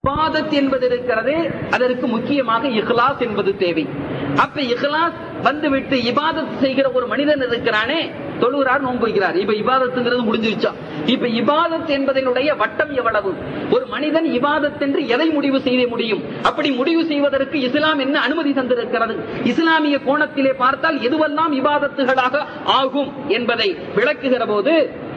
இபாதத் என்பது இருக்கிறது அதற்கு முக்கியமாக இஹ்லாஸ் என்பது தேவை அப்ப இஹ்லாஸ் வந்துவிட்டு இபாதத் செய்கிற ஒரு மனிதன் இருக்கிறானே தொழுகிறார் நோன்பு வைக்கிறார் இப்ப இபாதத்துங்கிறது முடிஞ்சிருச்சா இப்ப இபாதத் என்பதனுடைய வட்டம் எவ்வளவு ஒரு மனிதன் இபாதத் என்று எதை முடிவு செய்ய முடியும் அப்படி முடிவு செய்வதற்கு இஸ்லாம் என்ன அனுமதி தந்திருக்கிறது இஸ்லாமிய கோணத்திலே பார்த்தால் எதுவெல்லாம் இபாதத்துகளாக ஆகும் என்பதை விளக்குகிற போது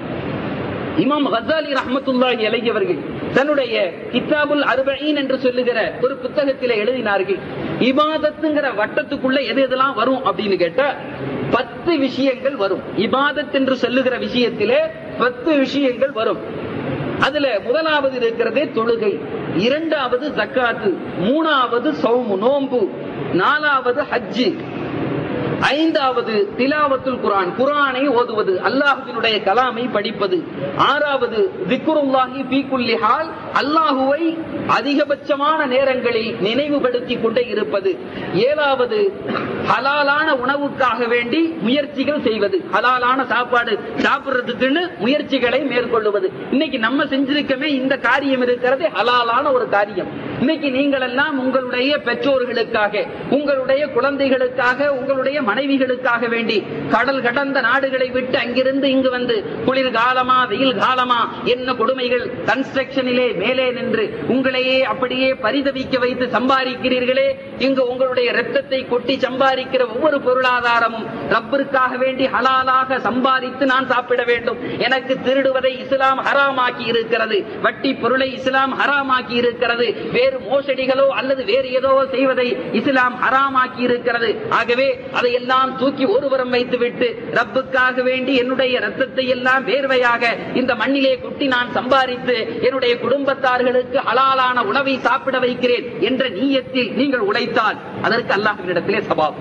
இமாம் ஹசாலி ரஹமத்துல்லாஹி அலையவர்கள் தன்னுடைய கித்தாபுல் அர்பஈன் என்று சொல்லுகிற ஒரு புத்தகத்திலே எழுதினார்கள் இபாதத்துங்கிற வட்டத்துக்குள்ள எது எதெல்லாம் வரும் அப்படின்னு கேட்டா பத்து விஷயங்கள் வரும் இபாதத் என்று சொல்லுகிற விஷயத்திலே பத்து விஷயங்கள் வரும் அதுல முதலாவது இருக்கிறதே தொழுகை இரண்டாவது ஜக்காத்து மூணாவது சௌமு நோம்பு நாலாவது ஹஜ்ஜு ஐந்தாவது திலாவத்துல் குரான் குரானை ஓதுவது அல்லாஹுவினுடைய கலாமை படிப்பது ஆறாவது திக்குருல்லாஹி பீக்குல்லி ஹால் அல்லாஹுவை அதிகபட்சமான நேரங்களில் நினைவுபடுத்திக் கொண்டே இருப்பது ஏழாவது ஹலாலான உணவுக்காக வேண்டி முயற்சிகள் செய்வது ஹலாலான சாப்பாடு சாப்பிடுறதுக்குன்னு முயற்சிகளை மேற்கொள்ளுவது இன்னைக்கு நம்ம செஞ்சிருக்கமே இந்த காரியம் இருக்கிறது ஹலாலான ஒரு காரியம் இன்னைக்கு நீங்கள் எல்லாம் உங்களுடைய பெற்றோர்களுக்காக உங்களுடைய குழந்தைகளுக்காக உங்களுடைய மனைவிகளுக்காக வேண்டி கடல் கடந்த நாடுகளை விட்டு அங்கிருந்து இங்கு வந்து குளிர் காலமா வெயில் காலமா என்ன கொடுமைகள் கன்ஸ்ட்ரக்ஷனிலே மேலே நின்று உங்களையே அப்படியே பரிதவிக்க வைத்து சம்பாதிக்கிறீர்களே இங்கு உங்களுடைய ரத்தத்தை கொட்டி சம்பாதிக்கிற ஒவ்வொரு பொருளாதாரமும் ரப்பிற்காக வேண்டி ஹலாலாக சம்பாதித்து நான் சாப்பிட வேண்டும் எனக்கு திருடுவதை இஸ்லாம் ஹராமாக்கி இருக்கிறது வட்டி பொருளை இஸ்லாம் ஹராமாக்கி இருக்கிறது வேறு மோசடிகளோ அல்லது வேறு ஏதோ செய்வதை இஸ்லாம் ஹராமாக்கி இருக்கிறது ஆகவே அதையெல்லாம் தூக்கி ஒருபுறம் வைத்துவிட்டு ரப்புக்காக வேண்டி என்னுடைய ரத்தத்தை எல்லாம் வேர்வையாக இந்த மண்ணிலே கொட்டி நான் சம்பாதித்து என்னுடைய குடும்பத்தார்களுக்கு ஹலாலான உணவை சாப்பிட வைக்கிறேன் என்ற நீயத்தில் நீங்கள் உழைத்தால் அதற்கு அல்லாஹினிடத்திலே சபாப்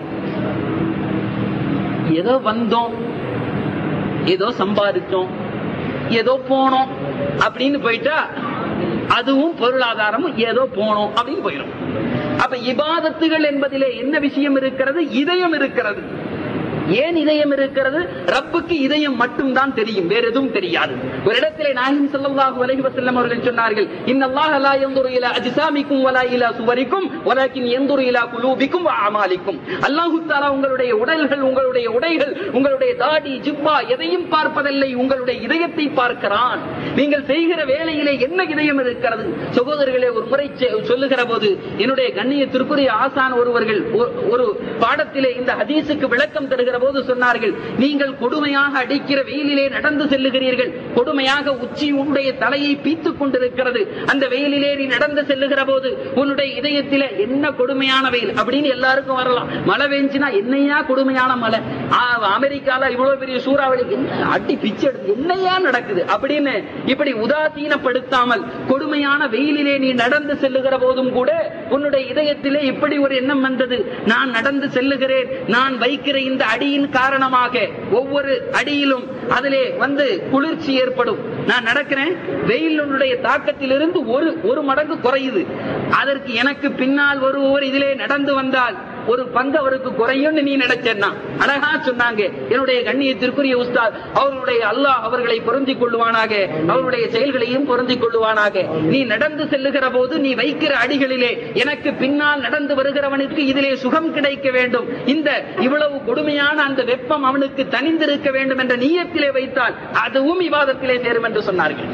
ஏதோ வந்தோம் ஏதோ சம்பாதிச்சோம் ஏதோ போனோம் அப்படின்னு போயிட்டா அதுவும் பொருளாதாரமும் ஏதோ போனோம் அப்படின்னு போயிடும் அப்ப இபாதத்துகள் என்பதிலே என்ன விஷயம் இருக்கிறது இதயம் இருக்கிறது ஏன் இதயம் இருக்கிறது ரப்புக்கு இதயம் மட்டும் தான் தெரியும் வேற எதுவும் தெரியாது ஒரு இடத்திலே நாயகம் ஸல்லல்லாஹு அலைஹி வஸல்லம் அவர்கள் சொன்னார்கள் இன்னல்லாஹ லா யன்துரு இலா அஜ்சாமிக்கும் வலா இலா சுவரிக்கும் வலாக்கின் யன்துரு இலா குலூபிக்கும் வ அமாலிக்கும் அல்லாஹ் தஆலா உங்களுடைய உடல்கள் உங்களுடைய உடைகள் உங்களுடைய தாடி ஜிப்பா எதையும் பார்ப்பதில்லை உங்களுடைய இதயத்தை பார்க்கிறான் நீங்கள் செய்கிற வேலையிலே என்ன இதயம் இருக்கிறது சகோதரர்களே ஒரு முறை சொல்லுகிற போது என்னுடைய கண்ணியத்திற்குரிய ஆசான் ஒருவர்கள் ஒரு பாடத்திலே இந்த ஹதீஸுக்கு விளக்கம் தருகிற சொல்லுகிற போது சொன்னார்கள் நீங்கள் கொடுமையாக அடிக்கிற வெயிலிலே நடந்து செல்லுகிறீர்கள் கொடுமையாக உச்சி உன்னுடைய தலையை பீத்துக் கொண்டிருக்கிறது அந்த வெயிலிலே நீ நடந்து செல்லுகிற போது உன்னுடைய இதயத்தில என்ன கொடுமையான வெயில் அப்படின்னு எல்லாருக்கும் வரலாம் மழை பெஞ்சுனா என்னையா கொடுமையான மழை அமெரிக்கால இவ்வளவு பெரிய சூறாவளி அடி பிச்சு எடுத்து என்னையா நடக்குது அப்படின்னு இப்படி உதாசீனப்படுத்தாமல் கொடுமையான வெயிலிலே நீ நடந்து செல்லுகிற போதும் கூட உன்னுடைய இதயத்திலே இப்படி ஒரு எண்ணம் வந்தது நான் நடந்து செல்லுகிறேன் நான் வைக்கிற இந்த அடியின் காரணமாக ஒவ்வொரு அடியிலும் அதிலே வந்து குளிர்ச்சி ஏற்படும் நான் நடக்கிறேன் வெயிலுடைய தாக்கத்திலிருந்து ஒரு ஒரு மடங்கு குறையுது அதற்கு எனக்கு பின்னால் ஒருவர் இதிலே நடந்து வந்தால் ஒரு பங்கு அவருக்கு குறையும் நீ நினைச்சா அழகா சொன்னாங்க என்னுடைய கண்ணியத்திற்குரிய உஸ்தாத் அவர்களுடைய அல்லாஹ் அவர்களை பொருந்திக் கொள்வானாக அவருடைய செயல்களையும் பொருந்திக் கொள்வானாக நீ நடந்து செல்லுகிற போது நீ வைக்கிற அடிகளிலே எனக்கு பின்னால் நடந்து வருகிறவனுக்கு இதிலே சுகம் கிடைக்க வேண்டும் இந்த இவ்வளவு கொடுமையான அந்த வெப்பம் அவனுக்கு தனிந்திருக்க வேண்டும் என்ற நீயத்திலே வைத்தால் அதுவும் விவாதத்திலே சேரும் என்று சொன்னார்கள்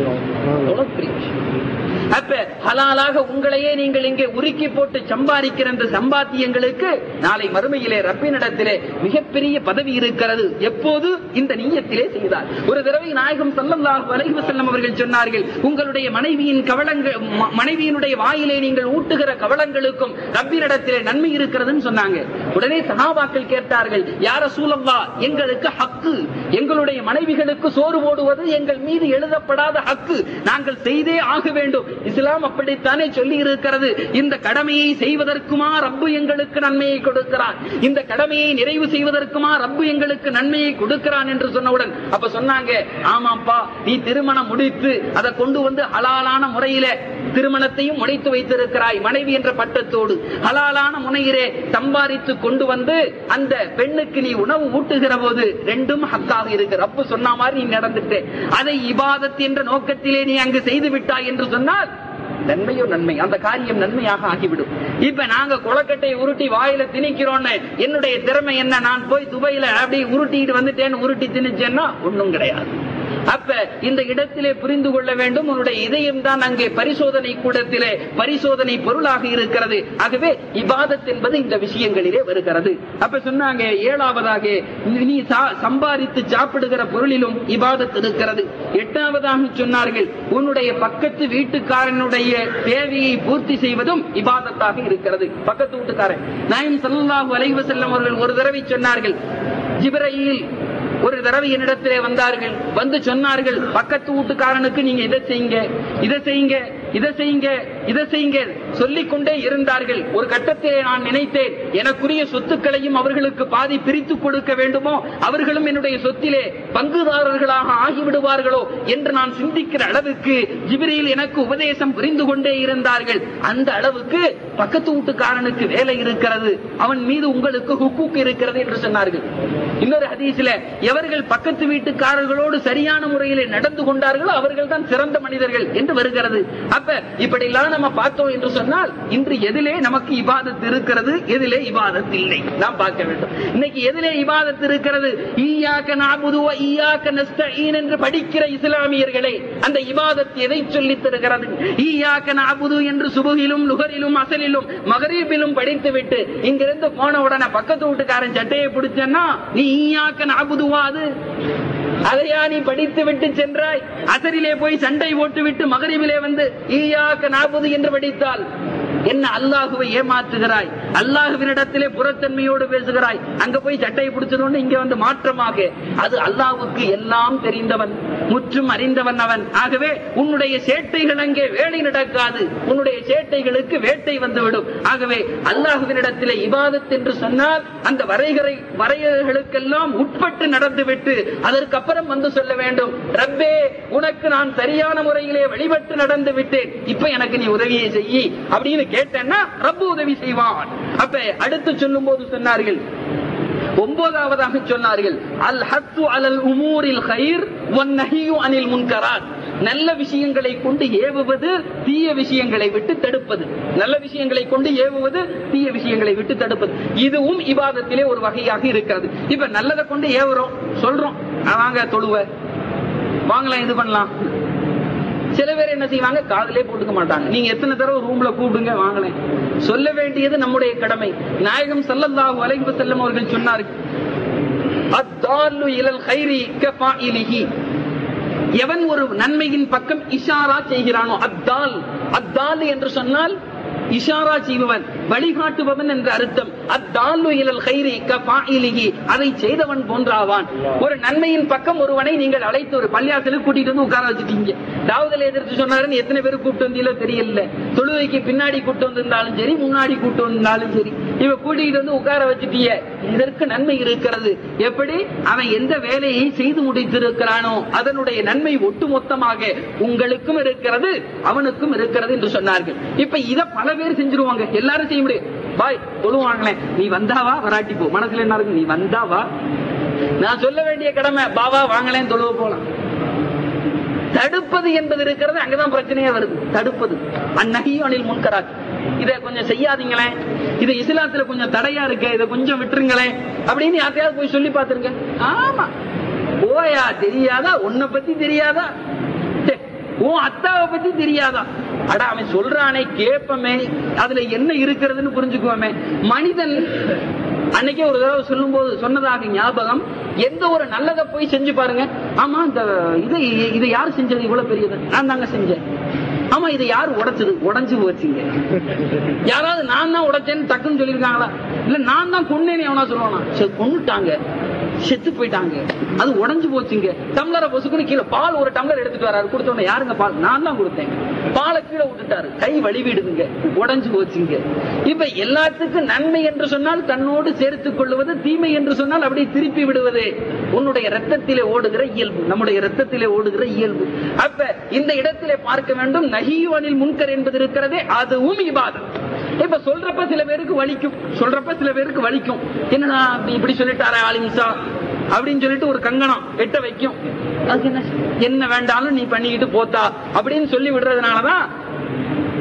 அப்ப ஹலாலாக உங்களையே நீங்கள் இங்கே உருக்கி போட்டு சம்பாதிக்கிற அந்த சம்பாத்தியங்களுக்கு நாளை மறுமையிலே ரப்பினிடத்திலே மிகப்பெரிய பதவி இருக்கிறது எப்போது இந்த நீயத்திலே செய்தார் ஒரு தடவை நாயகம் சல்லல்லாஹு அலைஹி வஸல்லம் அவர்கள் சொன்னார்கள் உங்களுடைய மனைவியின் கவலங்கள் மனைவியினுடைய வாயிலே நீங்கள் ஊட்டுகிற கவலங்களுக்கும் ரப்பினிடத்திலே நன்மை இருக்கிறதுன்னு சொன்னாங்க உடனே சஹாபாக்கள் கேட்டார்கள் யார சூழல்லா எங்களுக்கு ஹக்கு எங்களுடைய மனைவிகளுக்கு சோறு போடுவது எங்கள் மீது எழுதப்படாத ஹக்கு நாங்கள் செய்தே ஆக வேண்டும் இஸ்லாம் அப்படித்தானே சொல்லி இருக்கிறது இந்த கடமையை செய்வதற்குமா ரப்பு எங்களுக்கு நன்மையை கொடுக்கிறான் இந்த கடமையை நிறைவு செய்வதற்குமா ரப்பு எங்களுக்கு நன்மையை கொடுக்கிறான் என்று சொன்னவுடன் அப்ப சொன்னாங்க ஆமாப்பா நீ திருமணம் முடித்து அதை கொண்டு வந்து ஹலாலான முறையில திருமணத்தையும் முடித்து வைத்திருக்கிறாய் மனைவி என்ற பட்டத்தோடு ஹலாலான முனையிலே சம்பாதித்து கொண்டு வந்து அந்த பெண்ணுக்கு நீ உணவு ஊட்டுகிற போது ரெண்டும் ஹக்காக இருக்கு ரப்பு சொன்ன மாதிரி நீ நடந்துட்டு அதை இபாதத் என்ற நோக்கத்திலே நீ அங்கு செய்து விட்டாய் என்று சொன்னால் நன்மையோ நன்மை அந்த காரியம் நன்மையாக ஆகிவிடும் இப்ப நாங்க குளக்கட்டை உருட்டி வாயில திணிக்கிறோன்னு என்னுடைய திறமை என்ன நான் போய் துபையில அப்படி உருட்டிட்டு வந்துட்டேன்னு உருட்டி திணிச்சேன்னா ஒண்ணும் கிடையாது அப்ப இந்த இடத்திலே புரிந்து கொள்ள வேண்டும் உன்னுடைய இதயம் தான் அங்கே பரிசோதனை கூடத்திலே பரிசோதனை பொருளாக இருக்கிறது ஆகவே இபாதத் என்பது இந்த விஷயங்களிலே வருகிறது அப்ப சொன்னாங்க ஏழாவதாக நீ சா- சம்பாதித்து சாப்பிடுகிற பொருளிலும் இபாதத் இருக்கிறது எட்டாவதாக சொன்னார்கள் உன்னுடைய பக்கத்து வீட்டுக்காரனுடைய தேவையை பூர்த்தி செய்வதும் இபாதத்தாக இருக்கிறது பக்கத்து வீட்டுக்காரன் நாயம் ஸல்லல்லாஹு அலைஹி வஸல்லம் அவர்கள் ஒரு தடவை சொன்னார்கள் ஜிப்ரீல் ஒரு தடவை என்னிடத்திலே வந்தார்கள் வந்து சொன்னார்கள் பக்கத்து வீட்டுக்காரனுக்கு நீங்க இதை செய்யுங்க இதை செய்யுங்க இதை செய்யுங்க இதை செய்யுங்க சொல்லிக் கொண்டே இருந்தார்கள் ஒரு கட்டத்திலே நான் நினைத்தேன் எனக்குரிய சொத்துக்களையும் அவர்களுக்கு பாதி பிரித்து கொடுக்க வேண்டுமோ அவர்களும் என்னுடைய சொத்திலே பங்குதாரர்களாக ஆகிவிடுவார்களோ என்று நான் சிந்திக்கிற அளவுக்கு ஜிபிரியில் எனக்கு உபதேசம் புரிந்து கொண்டே இருந்தார்கள் அந்த அளவுக்கு பக்கத்து வீட்டுக்காரனுக்கு வேலை இருக்கிறது அவன் மீது உங்களுக்கு ஹுக்கூக் இருக்கிறது என்று சொன்னார்கள் இன்னொரு ஹதீஸ்ல எவர்கள் பக்கத்து வீட்டுக்காரர்களோடு சரியான முறையிலே நடந்து கொண்டார்களோ அவர்கள் தான் சிறந்த மனிதர்கள் என்று வருகிறது அப்ப இப்படிலாம் நம்ம பார்த்தோம் என்று சொன்னால் இன்று எதிலே நமக்கு இபாதத் இருக்கிறது எதிலே இபாதத் இல்லை நாம் பார்க்க வேண்டும் இன்னைக்கு எதிலே இபாதத் இருக்கிறது ஈயாக்க நாபுது வ ஈயாக்க நஸ்தஈன் என்று படிக்கிற இஸ்லாமியர்களே அந்த இபாதத் எதை சொல்லித் தருகிறது ஈயாக்க நாபுது என்று சுபுகிலும் லுகரிலும் அசலிலும் மகரீபிலும் படித்து விட்டு இங்கிருந்து போன உடனே பக்கத்து வீட்டுக்காரன் சட்டையை பிடிச்சன்னா நீ ஈயாக்க நாபுதுவா அது அதையா நீ படித்து விட்டு சென்றாய் அசரிலே போய் சண்டை போட்டு விட்டு மகரிபிலே வந்து ஈயாக்க நாற்பது என்று படித்தால் என்ன அல்லாஹுவை ஏமாற்றுகிறாய் அல்லாஹுவினிடத்திலே புறத்தன்மையோடு பேசுகிறாய் அங்க போய் சட்டையை பிடிச்சதோன்னு இங்க வந்து மாற்றமாக அது அல்லாஹ்வுக்கு எல்லாம் தெரிந்தவன் முற்றும் அறிந்தவன் அவன் ஆகவே உன்னுடைய சேட்டைகள் அங்கே வேலை நடக்காது உன்னுடைய சேட்டைகளுக்கு வேட்டை வந்துவிடும் ஆகவே அல்லாஹுவினிடத்திலே இபாதத் என்று சொன்னால் அந்த வரைகரை வரையறைகளுக்கெல்லாம் உட்பட்டு நடந்துவிட்டு அதற்கப்புறம் வந்து சொல்ல வேண்டும் ரப்பே உனக்கு நான் சரியான முறையிலே வழிபட்டு நடந்து விட்டேன் இப்ப எனக்கு நீ உதவியை செய்யி அப்படின்னு கேட்டேன்னா ரப்பு உதவி செய்வான் அப்ப அடுத்து சொல்லும் போது சொன்னார்கள் ஒன்பதாவதாக சொன்னார்கள் அல் ஹத்து அலல் உமூரில் ஹைர் ஒன் நஹியு அனில் முன்கராத் நல்ல விஷயங்களை கொண்டு ஏவுவது தீய விஷயங்களை விட்டு தடுப்பது நல்ல விஷயங்களை கொண்டு ஏவுவது தீய விஷயங்களை விட்டு தடுப்பது இதுவும் இபாதத்திலே ஒரு வகையாக இருக்கிறது இப்ப நல்லதை கொண்டு ஏவுறோம் சொல்றோம் "ஆ, வாங்க தொழுவ வாங்கலாம் இது பண்ணலாம் சில பேர் என்ன செய்வாங்க காதலே போட்டுக்க மாட்டாங்க நீங்க எத்தனை தடவை ரூம்ல கூப்பிடுங்க வாங்கலேன் சொல்ல வேண்டியது நம்முடைய கடமை நாயகம் ஸல்லல்லாஹு அலைஹி வஸல்லம் அவர்கள் சொன்னார்கள் அத்தாலு இலல் கைரி கஃபாயிலிஹி எவன் ஒரு நன்மையின் பக்கம் இஷாரா செய்கிறானோ அத்தால் அத்தால் என்று சொன்னால் இஷாரா செய்பவன் வழிகாட்டுபவன் என்ற அர்த்தம் அத்தாலு இலல் கைரி கஃபாயிலிஹி அதை செய்தவன் போன்றாவான் ஒரு நன்மையின் பக்கம் ஒருவனை நீங்கள் அழைத்து ஒரு பள்ளியாசலுக்கு கூட்டிட்டு வந்து உட்கார வச்சுட்டீங்க தாவதில் எதிர்த்து சொன்னாருன்னு எத்தனை பேர் கூப்பிட்டு வந்தீங்களோ தெரியல தொழுவைக்கு பின்னாடி கூட்டு வந்திருந்தாலும் சரி முன்னாடி கூட்டு வந்திருந்தாலும் சரி இவ கூட்டிட்டு வந்து உட்கார வச்சுட்டீங்க இதற்கு நன்மை இருக்கிறது எப்படி அவன் எந்த வேலையை செய்து முடித்திருக்கிறானோ அதனுடைய நன்மை ஒட்டுமொத்தமாக உங்களுக்கும் இருக்கிறது அவனுக்கும் இருக்கிறது என்று சொன்னார்கள் இப்ப இத பல பேர் செஞ்சிருவாங்க எல்லாரும் செய்ய முடியும் பாய் தொழுவாங்களேன் நீ வந்தாவா வராட்டி போ மனசுல என்ன இருக்கு நீ வந்தாவா நான் சொல்ல வேண்டிய கடமை பாவா வாங்களேன் தொழுவ போலாம் தடுப்பது என்பது இருக்கிறது அங்கதான் பிரச்சனையே வருது தடுப்பது அந்நகியும் அணில் முன்கராக் இதை கொஞ்சம் செய்யாதீங்களேன் இது இஸ்லாத்துல கொஞ்சம் தடையா இருக்கு இதை கொஞ்சம் விட்டுருங்களேன் அப்படின்னு யார்ட்டையாவது போய் சொல்லி பார்த்திருங்க ஆமா ஓயா தெரியாதா உன்னை பத்தி தெரியாதா டே, உன் அத்தாவை பத்தி தெரியாதா அட அவன் சொல்றானே கேப்பமே அதுல என்ன இருக்கிறதுன்னு புரிஞ்சுக்குவோமே மனிதன் அன்னைக்கே ஒரு தடவை சொல்லும் போது சொன்னதாக ஞாபகம் எந்த ஒரு நல்லதை போய் செஞ்சு பாருங்க ஆமா இந்த இதை இதை யார் செஞ்சது இவ்வளவு பெரியது நான் தாங்க செஞ்சேன் ஆமா இதை யார் உடைச்சது உடைஞ்சு போச்சுங்க யாராவது நான் தான் உடைச்சேன்னு டக்குன்னு சொல்லியிருக்காங்களா இல்ல நான் தான் கொன்னேன்னு எவனா சொல்லுவானா சரி கொன்னுட்டாங்க செத்து போயிட்டாங்க அது உடைஞ்சு போச்சுங்க டம்ளரை பொசுக்குன்னு கீழே பால் ஒரு டம்ளர் எடுத்துட்டு வராரு கொடுத்த உடனே யாருங்க பால் நான் தான் கொடுத்தேன் பாலை கீழே விட்டுட்டாரு கை வழிவிடுதுங்க உடைஞ்சு போச்சுங்க இப்ப எல்லாத்துக்கும் நன்மை என்று சொன்னால் தன்னோடு சேர்த்துக் கொள்வது தீமை என்று சொன்னால் அப்படியே திருப்பி விடுவது உன்னுடைய ரத்தத்திலே ஓடுகிற இயல்பு நம்முடைய ரத்தத்திலே ஓடுகிற இயல்பு அப்ப இந்த இடத்திலே பார்க்க வேண்டும் நஹீவனில் முன்கர் என்பது இருக்கிறதே அதுவும் இபாதத் இப்ப சொல்றப்ப சில பேருக்கு வலிக்கும் சொல்றப்ப சில பேருக்கு வலிக்கும் என்னடா இப்படி இப்படி சொல்லிட்டாரே ஆலிம்சா அப்படின்னு சொல்லிட்டு ஒரு கங்கணம் வெட்ட வைக்கும் அதுக்கு என்ன என்ன வேண்டாலும் நீ பண்ணிக்கிட்டு போத்தா அப்படின்னு சொல்லி விடுறதுனாலதான்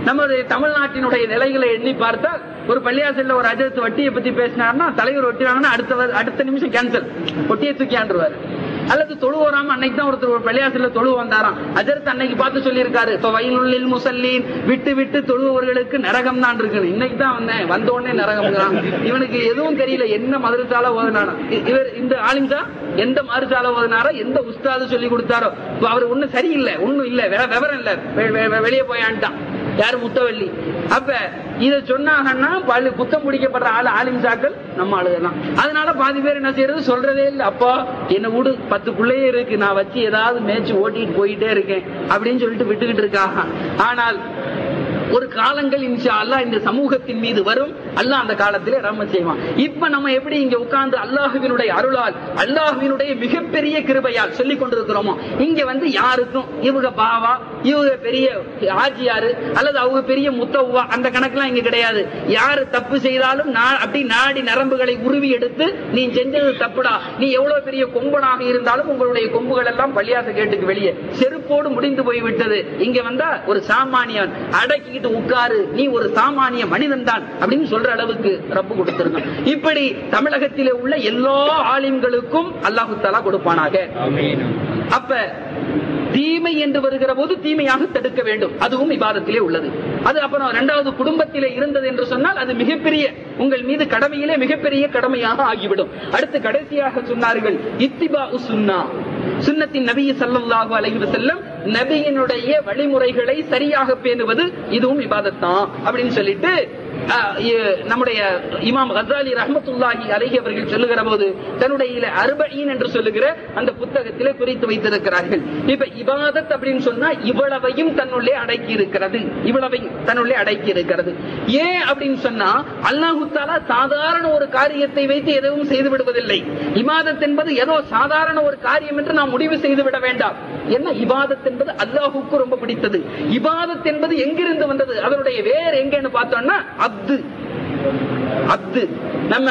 நம்முடைய தமிழ்நாட்டினுடைய நிலைகளை எண்ணி பார்த்தா ஒரு பள்ளியாசல்ல ஒரு அஜரத்து வட்டியை பத்தி பேசினாருன்னா தலைவர் ஒட்டினாங்கன்னா அடுத்த வ- அடுத்த நிமிஷம் கேன்சல் ஒட்டியை தூக்கி ஆண்டுருவாரு அல்லது தொழுவோராம அன்னைக்கு தான் ஒருத்தர் ஒரு பள்ளியாசல்ல தொழு வந்தாராம் அஜரத் அன்னைக்கு பார்த்து சொல்லியிருக்காரு இப்ப வயலுள்ளில் முசல்லீன் விட்டு விட்டு தொழுபவர்களுக்கு நரகம் தான் இருக்கு இன்னைக்கு தான் வந்தேன் வந்த உடனே நரகம் இவனுக்கு எதுவும் தெரியல என்ன மதுரசால ஓதுனானோ இ- இவர் இந்த ஆலிம்சா எந்த மதுரசால ஓதுனாரோ எந்த உஸ்தாது சொல்லி கொடுத்தாரோ இப்ப அவர் ஒண்ணும் சரியில்லை ஒண்ணும் இல்ல வே- விவரம் இல்ல வெ- வெ- வெ- வெளியே போயான்ட்டான் யாரு முத்தவள்ளி அப்ப இத சொன்னாங்கன்னா பள்ளி குத்தம் பிடிக்கப்படுற ஆளு ஆலிம்சாக்கள் நம்ம ஆளுங்க தான் அதனால பாதி பேர் என்ன செய்யறது சொல்றதே இல்ல அப்பா என்ன வீடு பத்து பிள்ளையே இருக்கு நான் வச்சு ஏதாவது மேய்ச்சி ஓட்டிட்டு போயிட்டே இருக்கேன் அப்படின்னு சொல்லிட்டு விட்டுக்கிட்டு இருக்காங்க ஆனால் ஒரு காலங்கள் இன்ஷா அல்லாஹ் இந்த சமூகத்தின் மீது வரும் அல்லாஹ் அந்த காலத்திலே ரம்ம செய்வான் இப்ப நம்ம எப்படி இங்க உட்கார்ந்து அல்லாஹுவினுடைய அருளால் அல்லாஹுவினுடைய மிகப்பெரிய கிருபையால் சொல்லிக் கொண்டிருக்கிறோமோ இங்க வந்து யாருக்கும் இவங்க பாவா இவங்க பெரிய ஆஜியாரு அல்லது அவங்க பெரிய முத்தவுவா அந்த கணக்கெல்லாம் இங்க கிடையாது யாரு தப்பு செய்தாலும் நான் அப்படி நாடி நரம்புகளை உருவி எடுத்து நீ செஞ்சது தப்புடா நீ எவ்வளவு பெரிய கொம்பனாக இருந்தாலும் உங்களுடைய கொம்புகள் எல்லாம் பள்ளியாச கேட்டுக்கு வெளியே செருப்போடு முடிந்து போய் விட்டது இங்க வந்தா ஒரு சாமானியன் அடக்கிக்கிட்டு உட்காரு நீ ஒரு சாமானிய மனிதன் தான் அப்படின்னு சொல்ற அளவுக்கு ரப்பு கொடுத்திருக்கான் இப்படி தமிழகத்திலே உள்ள எல்லா ஆலிம்களுக்கும் அல்லாஹு தாலா கொடுப்பானாக அப்ப தீமை என்று வருகிற போது தீமையாக தடுக்க வேண்டும் அதுவும் விவாதத்திலே உள்ளது அது அப்புறம் இரண்டாவது குடும்பத்திலே இருந்தது என்று சொன்னால் அது மிகப்பெரிய உங்கள் மீது கடமையிலே மிகப்பெரிய கடமையாக ஆகிவிடும் அடுத்து கடைசியாக சொன்னார்கள் இத்திபா சுன்னா சுன்னத்தின் நபியை ஸல்லல்லாஹு அலைஹி வஸல்லம் நபியினுடைய வழிமுறைகளை சரியாக பேணுவது இதுவும் இபாதத்தான் அப்படின்னு சொல்லிட்டு அஹ், இ- நம்முடைய இமாம் கசாலி ரஹ்மத்துல்லாஹி அலைஹி அவர்கள் சொல்லுகிற போது தன்னுடைய அர்பஈன் என்று சொல்லுகிற அந்த புத்தகத்திலே குறித்து வைத்திருக்கிறார்கள் இப்ப இபாதத் அப்படின்னு சொன்னா இவ்வளவையும் தன்னுள்ளே அடக்கி இருக்கிறது இவ்வளவையும் தன்னுள்ளே அடக்கி இருக்கிறது ஏன் அப்படின்னு சொன்னா அல்லாஹு தாலா சாதாரண ஒரு காரியத்தை வைத்து எதுவும் செய்து விடுவதில்லை இபாதத் என்பது ஏதோ சாதாரண ஒரு காரியம் என்று நாம் முடிவு செய்து விட வேண்டாம் என்ன இபாதத் என்பது அல்லாஹுக்கு ரொம்ப பிடித்தது இபாதத் என்பது எங்கிருந்து வந்தது அதனுடைய வேர் எங்கன்னு பார்த்தோம்னா அப்து அப்து நம்ம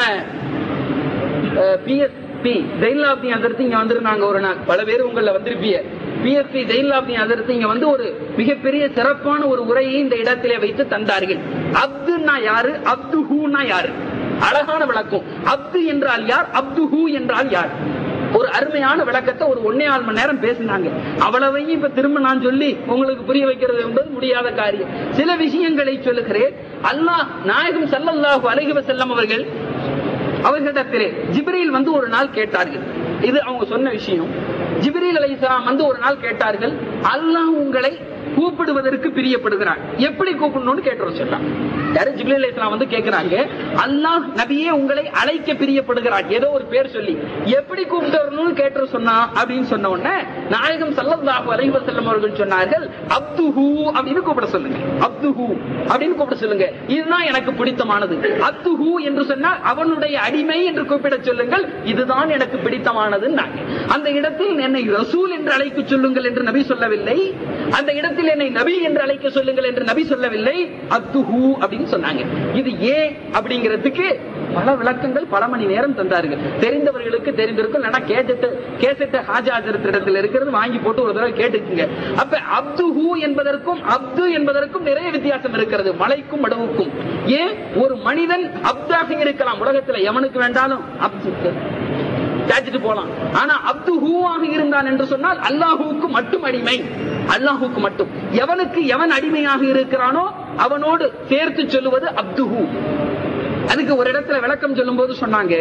பிஎஸ்பி ஜெயிலாப்தி அதிர்த்தி இங்க வந்திருந்தாங்க ஒரு நாள் பல பேர் உங்கள வந்திருப்பீங்க பிஎஸ்பி ஜெயிலாப்தி அதிர்த்தி இங்க வந்து ஒரு மிகப்பெரிய சிறப்பான ஒரு உரையை இந்த இடத்திலே வைத்து தந்தார்கள் அப்துன்னா யாரு அப்து ஹூனா யாரு அழகான விளக்கம் அப்து என்றால் யார் அப்து ஹூ என்றால் யார் ஒரு அருமையான விளக்கத்தை ஒரு ஒன்னே ஆறு மணி நேரம் பேசினாங்க அவ்வளவையும் இப்ப திரும்ப நான் சொல்லி உங்களுக்கு புரிய வைக்கிறது என்பது முடியாத காரியம் சில விஷயங்களை சொல்லுகிறேன் அல்லாஹ் நாயகம் ஸல்லல்லாஹு அலைஹி வஸல்லம் அவர்கள் அவர்களிடத்திலே ஜிப்ரீல் வந்து ஒரு நாள் கேட்டார்கள் இது அவங்க சொன்ன விஷயம் ஜிப்ரீல் அலைஹிஸ்ஸலாம் வந்து ஒரு நாள் கேட்டார்கள் அல்லாஹ் உங்களை கூப்பிடுவதற்கு பிரியப்படுகிறான் எப்படி கூப்பிடணும்னு கேட்டு சொல்றான் யாரு ஜிப்ரீல் அலைஹிஸ்ஸலாம் வந்து கேக்குறாங்க அல்லாஹ் நபியே உங்களை அழைக்க பிரியப்படுகிறான் ஏதோ ஒரு பேர் சொல்லி எப்படி கூப்பிட்டு வரணும்னு கேட்டு சொன்னா அப்படின்னு சொன்ன உடனே நாயகம் ஸல்லல்லாஹு அலைஹி வஸல்லம் அவர்கள் சொன்னார்கள் அப்துஹு அப்படின்னு கூப்பிட சொல்லுங்க அப்துஹு அப்படின்னு கூப்பிட சொல்லுங்க இதுதான் எனக்கு பிடித்தமானது அப்துஹு என்று சொன்னால் அவனுடைய அடிமை என்று கூப்பிட சொல்லுங்கள் இதுதான் எனக்கு பிடித்தமானது அந்த இடத்தில் என்னை ரசூல் என்று அழைக்க சொல்லுங்கள் என்று நபி சொல்லவில்லை அந்த இடத்தில் என்னை நபி என்று அழைக்க சொல்லுங்கள் என்று நபி சொல்லவில்லை அப்துஹு அப்படின்னு சொன்னாங்க இது ஏன் அப்படிங்கிறதுக்கு பல விளக்கங்கள் பல மணி நேரம் தந்தார்கள் தெரிந்தவர்களுக்கு தெரிந்திருக்கும் இல்லைன்னா கேட்டுட்டு கேசட்டு ஹாஜாஜரத்திடத்தில் இருக்கிறது வாங்கி போட்டு ஒரு தடவை கேட்டுக்குங்க அப்ப அப்து ஹூ என்பதற்கும் அப்து என்பதற்கும் நிறைய வித்தியாசம் இருக்கிறது மலைக்கும் மடுவுக்கும் ஏன் ஒரு மனிதன் அப்தாக இருக்கலாம் உலகத்துல எவனுக்கு வேண்டாலும் அப்து கேட்டுட்டு போலாம் ஆனா அப்து ஹூவாக இருந்தான் என்று சொன்னால் அல்லாஹுவுக்கு மட்டும் அடிமை அல்லாஹுக்கு மட்டும் எவனுக்கு எவன் அடிமையாக இருக்கிறானோ அவனோடு சேர்த்து சொல்லுவது அப்துஹு அதுக்கு ஒரு இடத்துல விளக்கம் சொல்லும் போது சொன்னாங்க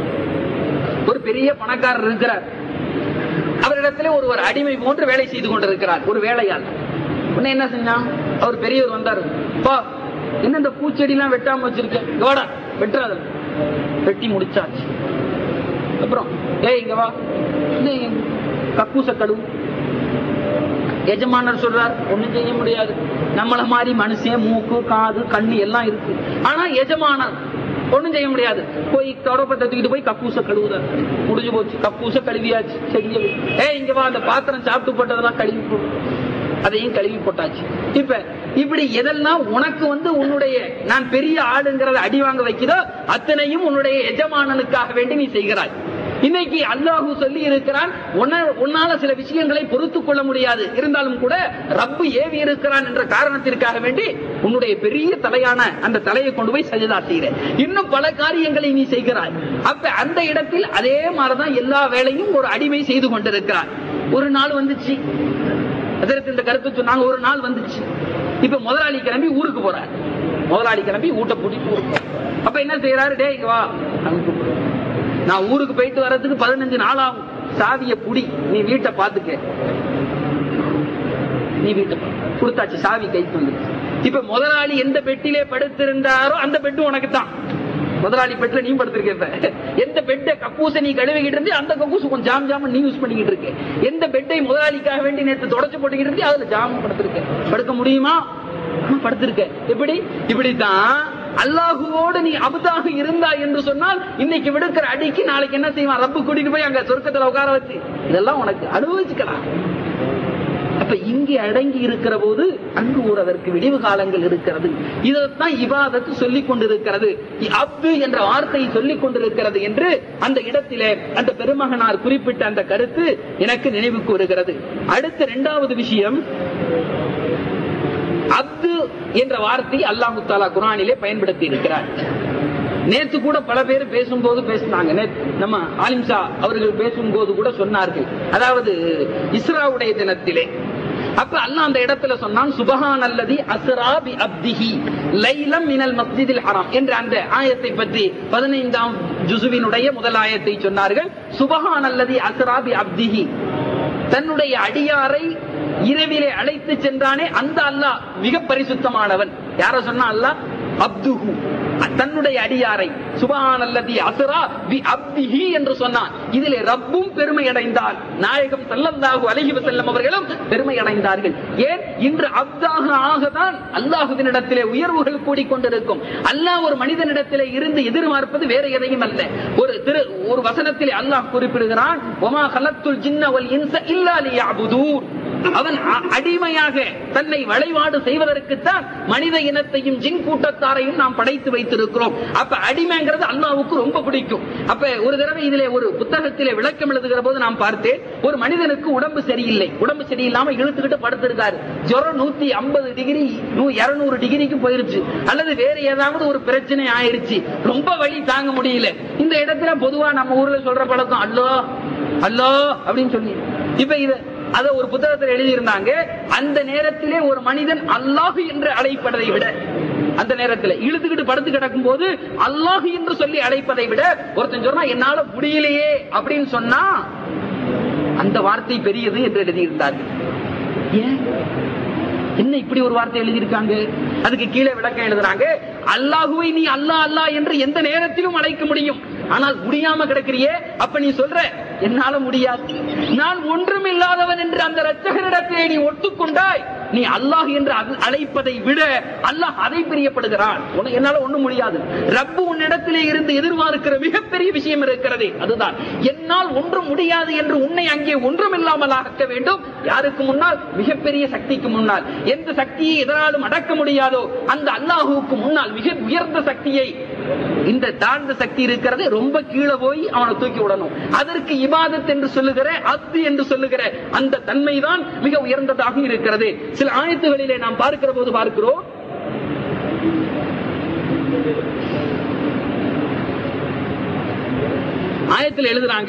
ஒரு பெரிய பணக்காரர் இருக்கிறார் அவரிடத்துல ஒரு ஒரு அடிமை போன்று வேலை செய்து கொண்டிருக்கிறார் ஒரு வேலையால் உடனே என்ன செஞ்சான் அவர் பெரியவர் வந்தாரு பா என்ன இந்த பூச்செடி எல்லாம் வெட்டாம வச்சிருக்கேன் கோடா வெட்டுறாத வெட்டி முடிச்சாச்சு அப்புறம் ஏய் இங்க வா இந்த கக்கூச கழுவு எஜமானர் சொல்றார் ஒண்ணும் செய்ய முடியாது நம்மள மாதிரி மனுஷன் மூக்கு காது கண்ணு எல்லாம் இருக்கு ஆனா எஜமானர் ஒண்ணும் செய்ய முடியாது போய் தொடப்பத்தை தூக்கிட்டு போய் கக்கூச கழுவுதார் முடிஞ்சு போச்சு கக்கூச கழுவியாச்சு செய்ய ஏய் இங்க வா அந்த பாத்திரம் சாப்பிட்டு போட்டதெல்லாம் கழுவி போடு அதையும் கழுவி போட்டாச்சு இப்ப இப்படி எதெல்லாம் உனக்கு வந்து உன்னுடைய நான் பெரிய ஆளுங்கிறத அடி வாங்க வைக்குதோ அத்தனையும் உன்னுடைய எஜமானனுக்காக வேண்டி நீ செய்கிறாய் இன்னைக்கு அல்லாஹு சொல்லி இருக்கிறான் உன்ன- உன்னால சில விஷயங்களை பொறுத்துக் கொள்ள முடியாது இருந்தாலும் கூட ரப்பு ஏவி இருக்கிறான் என்ற காரணத்திற்காக வேண்டி உன்னுடைய பெரிய தலையான அந்த தலையை கொண்டு போய் சஜிதா செய்கிற இன்னும் பல காரியங்களை நீ செய்கிறாய் அப்ப அந்த இடத்தில் அதே மாதிரிதான் எல்லா வேலையும் ஒரு அடிமை செய்து கொண்டிருக்கிறார் ஒரு நாள் வந்துச்சு அதற்கு இந்த கருத்து சொன்னாங்க ஒரு நாள் வந்துச்சு இப்ப முதலாளி கிளம்பி ஊருக்கு போறார் முதலாளி கிளம்பி ஊட்ட பூட்டிட்டு ஊருக்கு போறார். அப்ப என்ன செய்யறாரு டே இங்க வா அங்க கூப்பிடுறாரு. நான் ஊருக்கு போயிட்டு வர்றதுக்கு பதினஞ்சு நாள் ஆகும் சாவிய புடி நீ வீட்டை பாத்துக்க நீ வீட்டை பாரு. கொடுத்தாச்சு சாவி கைக்கு வந்துருச்சு இப்ப முதலாளி எந்த பெட்டிலே படுத்திருந்தாரோ அந்த பெட்டு உனக்கு தான் முதலாளி பெட்ல நீ படுத்திருக்க இப்ப. எந்த பெட்டை கக்கூச நீ கழுவிக்கிட்டு இருந்து அந்த கக்கூசு கொஞ்சம் ஜாம் ஜாம் நீ யூஸ் பண்ணிக்கிட்டு இருக்க எந்த பெட்டை முதலாளிக்காக வேண்டி நேத்து தொடச்சு போட்டுக்கிட்டு இருந்து அதுல ஜாம் படுத்திருக்க படுக்க முடியுமா ஆமா, படுத்திருக்க எப்படி இப்படித்தான் அல்லாஹுவோடு நீ அபுதாக இருந்தா என்று சொன்னால் இன்னைக்கு விடுக்கிற அடிக்கு நாளைக்கு என்ன செய்வான் ரப்பு கூட்டிட்டு போய் அங்க சொர்க்கத்துல உட்கார வச்சு இதெல்லாம் உனக்கு அனுபவிச்சுக்கலாம் அப்ப இங்கே அடங்கி இருக்கிற போது அங்கு ஒரு அதற்கு விடிவு காலங்கள் இருக்கிறது இதைத்தான் இபாதத்து சொல்லிக் கொண்டிருக்கிறது அப்து என்ற வார்த்தையை சொல்லிக் கொண்டிருக்கிறது என்று அந்த இடத்திலே அந்த பெருமகனார் குறிப்பிட்ட அந்த கருத்து எனக்கு நினைவுக்கு வருகிறது அடுத்த இரண்டாவது விஷயம் அப்து என்ற வார்த்தை அல்லாஹு தாலா குரானிலே பயன்படுத்தி இருக்கிறார் நேத்து கூட பல பேர் பேசும்போது பேசினாங்க நேத்து நம்ம ஆலிம்சா அவர்கள் பேசும்போது கூட சொன்னார்கள் அதாவது இஸ்ராவுடைய தினத்திலே அப்ப அல்லாஹ் அந்த இடத்துல சொன்னான் சுபஹான் அல்லதி அஸ்ரா பி அப்திஹி லைலம் மினல் மஸ்ஜிதில் ஹராம் என்ற அந்த ஆயத்தை பற்றி பதினைந்தாம் ஜுசுவினுடைய முதல் ஆயத்தை சொன்னார்கள் சுபஹான் அல்லதி அஸ்ரா பி அப்திஹி தன்னுடைய அடியாரை இரவிலே அழைத்து சென்றானே அந்த அல்லாஹ் மிக பரிசுத்தமானவன் யார சொன்னா அல்லாஹ் அப்துஹு தன்னுடைய அடியாரை சுபஹான் அல்லதி அஸ்ரா பி அப்திஹி என்று சொன்னான் இதிலே ரப்பும் பெருமை அடைந்தார் நாயகம் ஸல்லல்லாஹு அலைஹி வஸல்லம் அவர்களும் பெருமை அடைந்தார்கள் ஏன் இன்று அப்தாக ஆகதான் அல்லாஹுவினிடத்திலே உயர்வுகள் கூடிக்கொண்டிருக்கும் அல்லாஹ் ஒரு மனிதனிடத்திலே இருந்து எதிர்பார்ப்பது வேற எதையும் அல்ல ஒரு திரு ஒரு வசனத்திலே அல்லாஹ் குறிப்பிடுகிறான் ஒமா கலத்துல் ஜின்ன வல் இன்ச இல்லா லியஅபுதூன் அவன் அ- அடிமையாக தன்னை வழிபாடு செய்வதற்குத்தான் மனித இனத்தையும் ஜின் கூட்டத்தாரையும் நாம் படைத்து வைத்திருக்கிறோம் அப்ப அடிமைங்கிறது அல்லாவுக்கு ரொம்ப பிடிக்கும் அப்ப ஒரு தடவை இதிலே ஒரு புத்தகத்திலே விளக்கம் எழுதுகிற போது நாம் பார்த்தேன் ஒரு மனிதனுக்கு உடம்பு சரியில்லை உடம்பு சரியில்லாம இழுத்துக்கிட்டு படுத்திருக்காரு ஜுரம் நூத்தி ஐம்பது டிகிரி இருநூறு டிகிரிக்கு போயிருச்சு அல்லது வேற ஏதாவது ஒரு பிரச்சனை ஆயிருச்சு ரொம்ப வலி தாங்க முடியல இந்த இடத்துல பொதுவா நம்ம ஊர்ல சொல்ற பழக்கம் அல்லோ அல்லோ அப்படின்னு சொல்லி இப்ப இத அத ஒரு புத்தகத்தில் எழுதியிருந்தாங்க அந்த நேரத்திலே ஒரு மனிதன் அல்லாஹ் என்று அழைப்பதை விட அந்த நேரத்தில் இழுத்துக்கிட்டு படுத்து கிடக்கும் போது அல்லாஹ் என்று சொல்லி அழைப்பதை விட ஒருத்தன் சொன்னா என்னால முடியலையே அப்படின்னு சொன்னா அந்த வார்த்தை பெரியது என்று எழுதியிருந்தார்கள் ஏன் என்ன இப்படி ஒரு வார்த்தை எழுதியிருக்காங்க அதுக்கு கீழே விளக்கம் எழுதுறாங்க அல்லாஹுவை நீ அல்லாஹ் அல்லாஹ் என்று எந்த நேரத்திலும் அழைக்க முடியும் ஆனால் முடியாம கிடக்கிறியே அப்ப நீ சொல்ற என்னால முடியாது நான் ஒன்றும் இல்லாதவன் என்று அந்த ரச்சகரிடத்திலே நீ ஒத்துக்கொண்டாய் நீ அல்லாஹ் என்று அது- அழைப்பதை விட அல்லாஹ் அதை பிரியப்படுகிறான் உனக்கு என்னால ஒண்ணும் முடியாது ரப்பு உன்னிடத்திலே இருந்து எதிர்பார்க்கிற மிகப்பெரிய விஷயம் இருக்கிறதே அதுதான் என்னால் ஒன்றும் முடியாது என்று உன்னை அங்கே ஒன்றும் இல்லாமல் ஆக்க வேண்டும் யாருக்கு முன்னால் மிகப்பெரிய சக்திக்கு முன்னால் எந்த சக்தியை எதனாலும் அடக்க முடியாதோ அந்த அல்லாஹுவுக்கு முன்னால் மிக உயர்ந்த சக்தியை இந்த தாழ்ந்த சக்தி இருக்கிறது ரொம்ப கீழே போய் அவனை தூக்கி விடணும் அதற்கு இபாதத் என்று சொல்லுகிற அத்து என்று சொல்லுகிற அந்த தன்மைதான் மிக உயர்ந்ததாக இருக்கிறது சில ஆயத்துகளிலே நாம் பார்க்கிற போது பார்க்கிறோம் ஆயத்தில் எழுதுறாங்க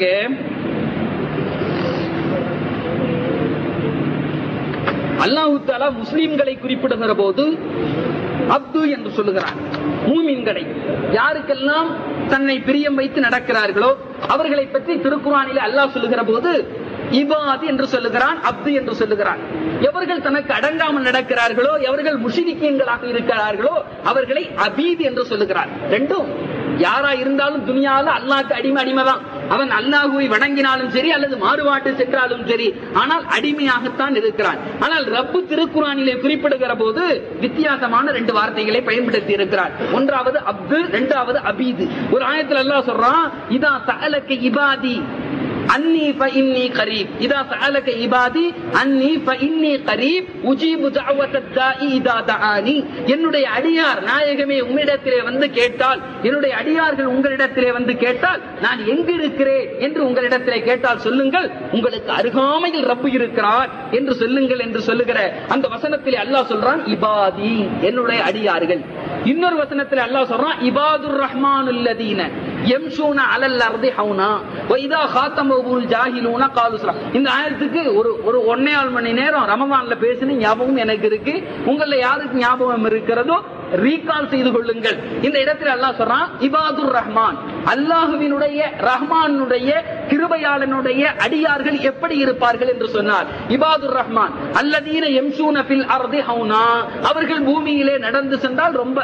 அல்லாஹு தாலா முஸ்லிம்களை குறிப்பிடுகிற போது அப்து என்று சொல்லுகிறார் மூமின்களை யாருக்கெல்லாம் தன்னை பிரியம் வைத்து நடக்கிறார்களோ அவர்களை பற்றி திருக்குறானிலே அல்லாஹ் சொல்லுகிற போது இபாது என்று சொல்லுகிறான் அப்து என்று சொல்லுகிறான் எவர்கள் தனக்கு அடங்காமல் நடக்கிறார்களோ எவர்கள் முஷிரிக்கியங்களாக இருக்கிறார்களோ அவர்களை அபீத் என்று சொல்லுகிறார் ரெண்டும் யாரா இருந்தாலும் துனியால அல்லாஹ்க்கு அடிமை அடிமைதான் அவன் அல்லாஹுவை வணங்கினாலும் சரி அல்லது மாறுபாட்டு சென்றாலும் சரி ஆனால் அடிமையாகத்தான் இருக்கிறான் ஆனால் ரப்பு திருக்குறானிலே குறிப்பிடுகிற போது வித்தியாசமான ரெண்டு வார்த்தைகளை பயன்படுத்தி இருக்கிறார் ஒன்றாவது அப்து இரண்டாவது அபீது ஒரு ஆயத்தில் அல்லாஹ் சொல்றான் இதா தஅலக்க இபாதி அன்னி ஃபஇன்னி கரீப் இதா சஅலக இபாதி அன்னி ஃபஇன்னி கரீப் உஜீபு தஅவத்தத் தாஇ இதா தஆனி என்னுடைய அடியார் நாயகமே உம்மிடத்திலே வந்து கேட்டால் என்னுடைய அடியார்கள் உங்களிடத்திலே வந்து கேட்டால் நான் எங்கு இருக்கிறேன் என்று உங்களிடத்திலே கேட்டால் சொல்லுங்கள் உங்களுக்கு அருகாமையில் ரப்பு இருக்கிறார் என்று சொல்லுங்கள் என்று சொல்லுகிற அந்த வசனத்திலே அல்லாஹ் சொல்றான் இபாதி என்னுடைய அடியார்கள் இன்னொரு வசனத்தில் அல்லாஹ் சொல்றான் இபாதுர் ரஹ்மான் அல்லதீன யம்ஷூன அலல் அர்தி ஹவுனா வைதா காத்தமபுல் ஜாஹிலூன காலு ஸலாம். இந்த ஆயத்துக்கு ஒரு ஒரு ஒன்னே ஆள் மணி நேரம் ரமவான்ல பேசின ஞாபகம் எனக்கு இருக்கு உங்கள யாருக்கு ஞாபகம் இருக்கிறதோ ரீகால் செய்து கொள்ளுங்கள் இந்த இடத்துல அல்லாஹ் சொல்றான் இபாதுர் ரஹ்மான் அல்லாஹுவினுடைய ரஹ்மானுடைய கிருபையாளனுடைய அடியார்கள் எப்படி இருப்பார்கள் என்று சொன்னார் இபாதுர் ரஹ்மான் அல்லதீன எம்சூன ஃபில் அர்தி ஹவுனா அவர்கள் பூமியிலே நடந்து சென்றால் ரொம்ப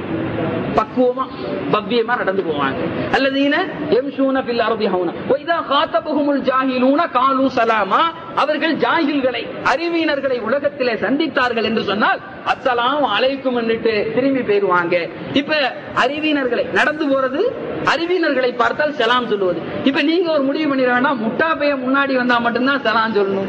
பக்குவமா பவ்யமா நடந்து போவாங்க அல்லதீன எம்சூன ஃபில் அர்தி ஹவுனா வைதா காத்தபஹுமுல் ஜாஹிலூன காலு சலாமா அவர்கள் ஜாஹில்களை அறிவியினர்களை உலகத்திலே சந்தித்தார்கள் என்று சொன்னால் அஸ்ஸலாம் அலைக்கும் என்றுட்டு திரும்பி போயிருவாங்க இப்ப அறிவியினர்களை நடந்து போறது அறிவியினர்களை பார்த்தால் சலாம் சொல்லுவது இப்ப நீங்க ஒரு முடிவு பண்ணிட வேண்டாம் முட்டா பைய முன்னாடி வந்தா மட்டும்தான் சலாம் சொல்லணும்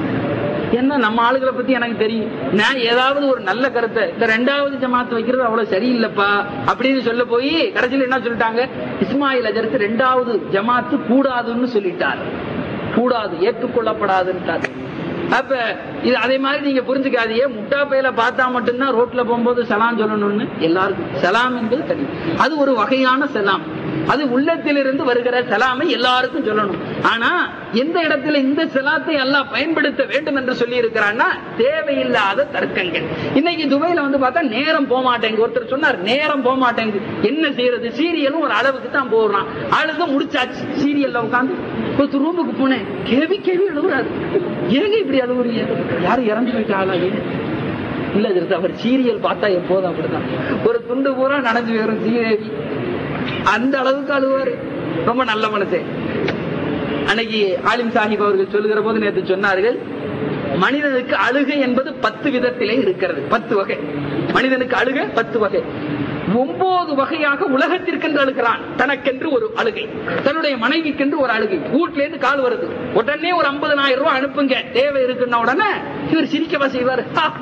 என்ன நம்ம ஆளுகளை பத்தி எனக்கு தெரியும் நான் ஏதாவது ஒரு நல்ல கருத்தை இந்த ரெண்டாவது ஜமாத்து வைக்கிறது அவ்வளவு சரியில்லைப்பா அப்படின்னு சொல்ல போய் கடைசியில் என்ன சொல்லிட்டாங்க இஸ்மாயில் அஜருக்கு ரெண்டாவது ஜமாத்து கூடாதுன்னு சொல்லிட்டார் கூடாது ஏற்றுக்கொள்ளப்படாதுன்ட்டார் அப்ப இது அதே மாதிரி நீங்க புரிஞ்சுக்காதீங்க முட்டா பையில பார்த்தா மட்டும்தான் ரோட்ல போகும்போது சலாம் சொல்லணும்னு எல்லாருக்கும் சலாம் என்பது தனி அது ஒரு வகையான சலாம் அது உள்ளத்திலிருந்து வருகிற சலாமை எல்லாருக்கும் சொல்லணும் ஆனா எந்த இடத்துல இந்த சலாத்தை எல்லாம் பயன்படுத்த வேண்டும் என்று சொல்லி இருக்கிறான்னா தேவையில்லாத தர்க்கங்கள் இன்னைக்கு துபாயில வந்து பார்த்தா நேரம் போக மாட்டேங்க ஒருத்தர் சொன்னார் நேரம் போக மாட்டேங்குது என்ன செய்யறது சீரியலும் ஒரு அளவுக்கு தான் போடுறான் அழுது முடிச்சாச்சு சீரியல்ல உட்காந்து ஒரு ரூமுக்கு போனேன் கேவி கேவி அழுகுறாரு ஏங்க இப்படி அழுகுறீங்க யாரும் இறந்து போயிட்டாளா ஏன் இல்ல ஜெருசா, அவர் சீரியல் பார்த்தா எப்போதும் அப்படிதான் ஒரு துண்டு பூரா நனைஞ்சு போயிரும் சீரியல் அந்த அளவுக்கு அழுவாரு ரொம்ப நல்ல மனுஷன் அன்னைக்கு ஆலிம் சாஹிப் அவர்கள் சொல்லுகிற போது நேற்று சொன்னார்கள் மனிதனுக்கு அழுகை என்பது பத்து விதத்திலே இருக்கிறது பத்து வகை மனிதனுக்கு அழுகை பத்து வகை ஒன்பது வகையாக உலகத்திற்கென்று அழுகிறான் தனக்கென்று ஒரு அழுகை தன்னுடைய மனைவிக்கென்று ஒரு அழுகை வீட்ல இருந்து கால் வருது உடனே ஒரு 50000 ரூபாய் அனுப்புங்க தேவை இருக்குன்ன உடனே இவர் சிரிக்கவா செய்வார்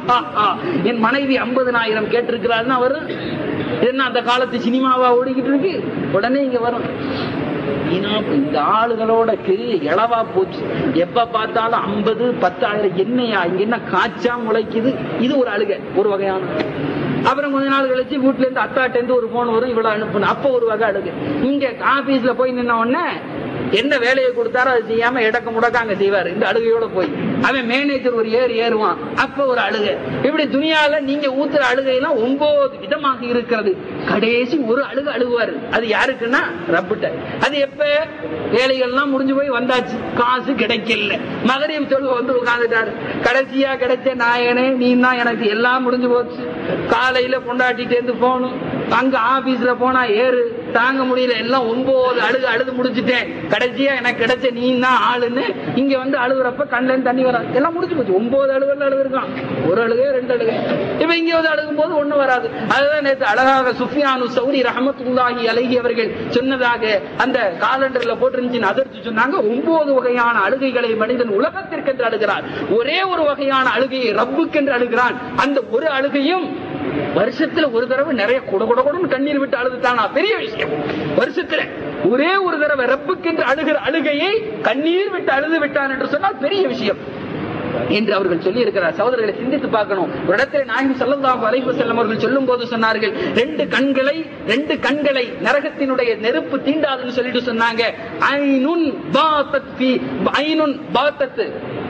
என் மனைவி 50000 கேட்டிருக்கிறாள்னா வரும் என்ன அந்த காலத்து சினிமாவா ஓடிக்கிட்டு இருக்கு உடனே இங்க வரும் ஏன்னா, இந்த ஆளுகளோட கிரி இளவா போச்சு எப்ப பார்த்தாலும் ஐம்பது பத்தாயிரம் என்னையா இங்க என்ன காய்ச்சா முளைக்குது இது ஒரு அழுகை ஒரு வகையான அப்புறம் கொஞ்ச நாள் கழிச்சு வீட்டுல இருந்து அத்தாட்ட இருந்து ஒரு போன் வரும் இவ்வளவு அனுப்பணும் அப்ப ஒரு வகை அழுகு இங்க ஆபீஸ்ல போய் நின்ன உடனே என்ன வேலையை கொடுத்தாரோ அது செய்யாம இடக்க முடக்க அங்க செய்வாரு இந்த அழுகையோட போய் அவன் மேனேஜர் ஒரு ஏறு ஏறுவான் அப்ப ஒரு அழுகை இப்படி துணியால நீங்க ஊத்துற அழுகையெல்லாம் ஒன்பது விதமாக இருக்கிறது கடைசி ஒரு அழுகு அழுகுவாரு அது யாருக்குன்னா ரப்பிட்ட அது எப்ப வேலைகள்லாம் முடிஞ்சு போய் வந்தாச்சு காசு கிடைக்கல மகரியம் சொல்ல வந்து உட்கார்ந்துட்டாரு கடைசியா கிடைச்ச நாயகனே நீ தான் எனக்கு எல்லாம் முடிஞ்சு போச்சு காலையில கொண்டாட்டிட்டு இருந்து போகணும் அங்க ஆபீஸ்ல போனா ஏறு தாங்க முடியல எல்லாம் ஒன்பது அழுகு அழுது முடிச்சுட்டேன் கடைசியா எனக்கு கிடைச்ச நீ தான் ஆளுன்னு இங்க வந்து அழுகுறப்ப கண்ணுல இருந்து தண்ணி வராது எல்லாம் முடிஞ்சு போச்சு ஒன்பது அழுகுல அழுதுருக்கான் ஒரு அழுகை ரெண்டு அழுகை இப்ப இங்க வந்து அழுகும் போது ஒண்ணு வராது அதுதான் நேற்று அழகாக சுஃபியானு சௌரி ரஹமத்துல்லாஹி அழகி அவர்கள் சொன்னதாக அந்த காலண்டர்ல போட்டிருந்துச்சு அதிர்ச்சி சொன்னாங்க ஒன்பது வகையான அழுகைகளை மனிதன் உலகத்திற்கென்று அழுகிறார் ஒரே ஒரு வகையான அழுகையை ரப்புக்கென்று அழுகிறான் அந்த ஒரு அழுகையும் வருஷத்துல ஒரு தடவை நிறைய குட குட குடன்னு கண்ணீர் விட்டு அழுதுட்டானா பெரிய விஷயம் வருஷத்துல ஒரே ஒரு தடவை ரப்புக்கென்று அழுகிற அழுகையை கண்ணீர் விட்டு அழுது விட்டான் என்று சொன்னால் பெரிய விஷயம் என்று அவர்கள் சொல்லி இருக்கிறார் சகோதரர்களை சிந்தித்து பார்க்கணும் ஒரு இடத்துல நாயகம் ஸல்லல்லாஹு அலைஹி வஸல்லம் அவர்கள் சொல்லும் போது சொன்னார்கள் ரெண்டு கண்களை ரெண்டு கண்களை நரகத்தினுடைய நெருப்பு தீண்டாதுன்னு சொல்லிட்டு சொன்னாங்க ஐனுன் பாத்தத் ஃபீ ஐனுன் பாத்தத்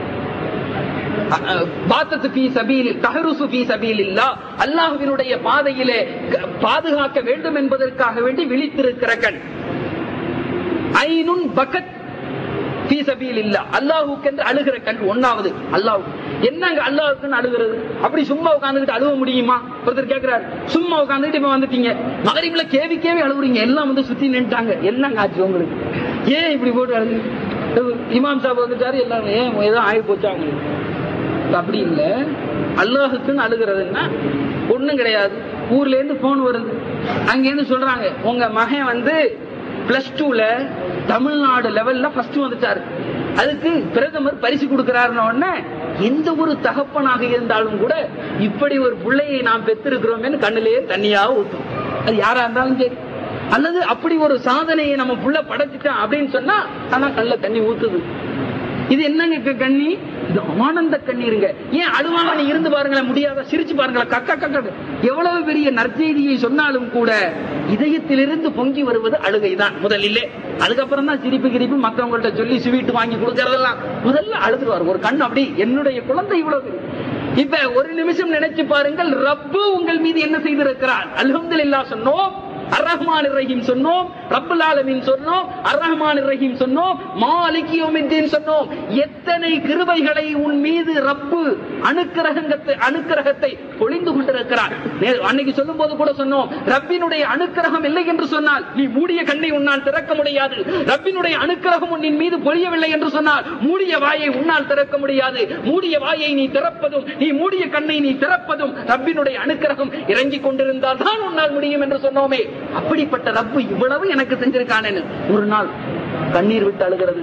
பாத்தத்து ஃபீ சபீல் தஹருசு ஃபீ சபீலில்லா அல்லாஹ்வினுடைய பாதையிலே க- பாதுகாக்க வேண்டும் என்பதற்காக வேண்டி விழித்திருக்கிற கண் ஐனுன் பகத் ஃபீ சபீலில்லா அல்லாஹ்வுக்கென்று அழுகிற கண் ஒண்ணாவது அல்லாஹ் என்னங்க அல்லாஹ்வுக்குன்னு அழுகிறது அப்படி சும்மா உட்கார்ந்துட்டு அழுவ முடியுமா ஒருத்தர் கேக்குறாரு சும்மா உட்கார்ந்துட்டு இப்ப வந்துட்டீங்க மகரிப்ல கேவி கேவி அழுகுறீங்க எல்லாம் வந்து சுத்தி நின்னுட்டாங்க என்னங்க ஆச்சு உங்களுக்கு ஏன் இப்படி போட்டு அழுகு இமாம் சாப் வந்துட்டாரு எல்லாரும் ஏன் ஏதோ ஆகி போச்சா உங்களுக்கு அப்படி இல்ல அல்லாஹுக்குன்னு அழுகிறதுன்னா ஒண்ணும் கிடையாது ஊர்ல இருந்து போன் வருது அங்க இருந்து சொல்றாங்க உங்க மகன் வந்து பிளஸ் டூல தமிழ்நாடு லெவல்ல ஃபர்ஸ்ட் வந்துட்டாரு அதுக்கு பிரதமர் பரிசு கொடுக்கிறாருன்ன உடனே எந்த ஒரு தகப்பனாக இருந்தாலும் கூட இப்படி ஒரு பிள்ளையை நாம் பெற்றிருக்கிறோமேன்னு கண்ணிலேயே தண்ணியா ஊத்தும் அது யாரா இருந்தாலும் சரி அல்லது அப்படி ஒரு சாதனையை நம்ம புள்ள படைச்சிட்டான் அப்படின்னு சொன்னா ஆனா கண்ணில் தண்ணி ஊத்துது இது என்னங்க க- கண்ணி இது ஆனந்த கண்ணீருங்க ஏன் அழுவாம நீ இருந்து பாருங்களேன் முடியாத சிரிச்சு பாருங்களேன் கக்க கக்க எவ்வளவு பெரிய நற்செய்தியை சொன்னாலும் கூட இதயத்திலிருந்து பொங்கி வருவது அழுகைதான் முதலிலே அதுக்கப்புறம் தான் சிரிப்பு கிரிப்பு மத்தவங்கள்ட்ட சொல்லி ஸ்வீட் வாங்கி கொடுக்கறதெல்லாம் முதல்ல அழுதுருவார் ஒரு கண் அப்படி என்னுடைய குழந்தை இவ்வளவு பெரிய- இப்ப ஒரு நிமிஷம் நினைச்சு பாருங்கள் ரப்பு உங்கள் மீது என்ன செய்திருக்கிறார் அல்ஹம்துலில்லாஹ் சொன்னோம் அர் ரஹ்மான் ரஹீம் சொன்னோம் ரப்புல் ஆலமீன் சொன்னோம் அர் ரஹ்மான் ரஹீம் சொன்னோம் மாலிக் யௌமித்தீன் சொன்னோம் எத்தனை கிருபைகளை உன் மீது ரப்பு அனுக்கிரகத்தை அனுக்கிரகத்தை பொழிந்து கொண்டிருக்கிறார் நே- அன்னைக்கு சொல்லும் போது கூட சொன்னோம் ரப்பினுடைய அனுக்கிரகம் இல்லை என்று சொன்னால் நீ மூடிய கண்ணை உன்னால் திறக்க முடியாது ரப்பினுடைய அனுக்கிரகம் உன்னின் மீது பொழியவில்லை என்று சொன்னால் மூடிய வாயை உன்னால் திறக்க முடியாது மூடிய வாயை நீ திறப்பதும் நீ மூடிய கண்ணை நீ திறப்பதும் ரப்பினுடைய அனுக்கிரகம் இறங்கிக் கொண்டிருந்தால் தான் உன்னால் முடியும் என்று சொன்னோமே அப்படிப்பட்ட ரப்பு இவ்வளவு எனக்கு செஞ்சிருக்கானேன்னு ஒரு நாள் கண்ணீர் விட்டு அழுகிறது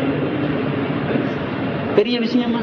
பெரிய விஷயமா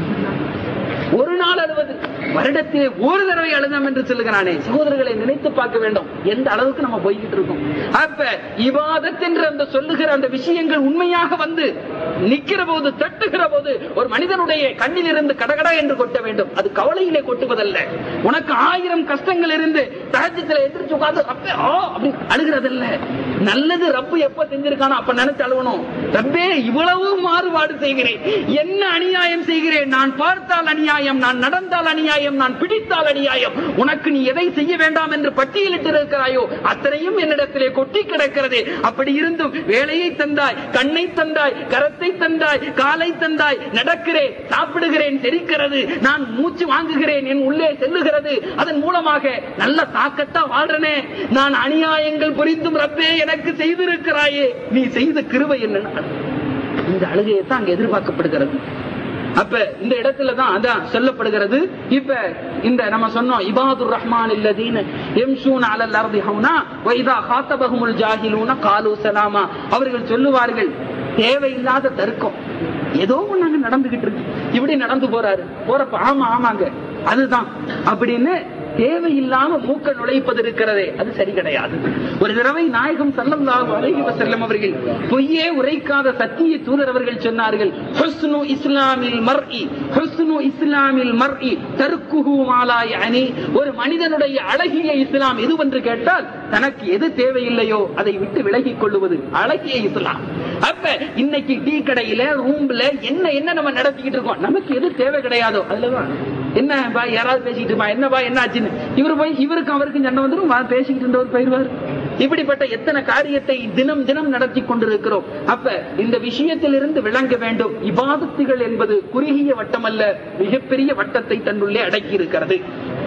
ஒரு நாள் அழுவது வருடத்திலே ஒரு தடவை அழுதம் என்று சொல்லுகிறானே சகோதரர்களை நினைத்து பார்க்க வேண்டும் எந்த அளவுக்கு நம்ம போய்கிட்டு இருக்கோம் அப்ப இவாதத் என்று அந்த சொல்லுகிற அந்த விஷயங்கள் உண்மையாக வந்து நிக்கிற போது தட்டுகிற போது ஒரு மனிதனுடைய கண்ணில் இருந்து கடகடா என்று கொட்ட வேண்டும் அது கவலையிலே கொட்டுவதல்ல உனக்கு ஆயிரம் கஷ்டங்கள் இருந்து தகஜத்துல எதிர்த்து உட்கார்ந்து ரப்பே ஆ அப்படி அழுகிறதல்ல நல்லது ரப்பு எப்ப செஞ்சிருக்கானோ அப்ப நினைச்சு அழுவணும் ரப்பே இவ்வளவு மாறுபாடு செய்கிறேன் என்ன அநியாயம் செய்கிறேன் நான் பார்த்தால் அநியாயம் நான் நடந்தால் அநியாயம் நான் பிடித்தால் அநியாயம் உனக்கு நீ எதை செய்ய வேண்டாம் என்று பட்டியலிட்டு இருக்கிறாயோ அத்தனையும் என்னிடத்திலே கொட்டி கிடக்கிறது அப்படி இருந்தும் வேலையை தந்தாய் கண்ணை தந்தாய் கரத்தை தந்தாய் காலை தந்தாய் நடக்கிறேன் சாப்பிடுகிறேன் தெரிக்கிறது நான் மூச்சு வாங்குகிறேன் என் உள்ளே செல்லுகிறது அதன் மூலமாக நல்ல தாக்கத்தா வாழ்றனே நான் அநியாயங்கள் புரிந்தும் ரப்பே எனக்கு செய்திருக்கிறாயே நீ செய்த கிருபை என்ன இந்த அழுகையை தான் அங்க எதிர்பார்க்கப்படுகிறது அப்ப இந்த இடத்துல தான் அதான் சொல்லப்படுகிறது இப்ப இந்த நம்ம சொன்னோம் இபாதுர் ரஹ்மான் இல்லதீன எம்சூன் அலல் அர்தி ஹவுனா வைதா காத்தபகுமுல் ஜாஹிலூன காலு சலாமா அவர்கள் சொல்லுவார்கள் தேவையில்லாத தர்க்கம் ஏதோ ஒண்ணு அங்க நடந்துகிட்டு இருக்கு இப்படி நடந்து போறாரு போறப்ப ஆமா ஆமாங்க அதுதான் அப்படின்னு தேவையில்லாம மூக்க நுழைப்பது இருக்கிறதே அது சரி கிடையாது ஒரு தடவை நாயகம் சல்லல்லாஹு அலைஹி வஸல்லம் அவர்கள் பொய்யே உரைக்காத சத்திய தூதர் அவர்கள் சொன்னார்கள் ஹுஸ்னு இஸ்லாமில் மர்இ ஹுஸ்னு இஸ்லாமில் மர்இ தர்க்குஹு மாலா யஅனி ஒரு மனிதனுடைய அழகிய இஸ்லாம் எதுவென்று கேட்டால் தனக்கு எது தேவையில்லையோ அதை விட்டு விலகிக் கொள்ளுவது அழகிய இஸ்லாம் அப்ப இன்னைக்கு டீ கடையில ரூம்ல என்ன என்ன நம்ம நடத்திக்கிட்டு இருக்கோம் நமக்கு எது தேவை கிடையாதோ அதுலதான் என்ன பா யாராவது பேசிக்கிட்டு இருப்பா என்ன பா என்ன ஆச்சுன்னு இவரு போய் இவருக்கும் அவருக்கும் சண்டை வந்துடும் வா, பேசிக்கிட்டு இருந்தவர் போயிருவார் இப்படிப்பட்ட எத்தனை காரியத்தை தினம் தினம் நடத்தி கொண்டிருக்கிறோம் அப்ப இந்த விஷயத்திலிருந்து விளங்க வேண்டும் இபாதத்துகள் என்பது குறுகிய வட்டம் அல்ல மிகப்பெரிய வட்டத்தை தன்னுள்ளே அடக்கி இருக்கிறது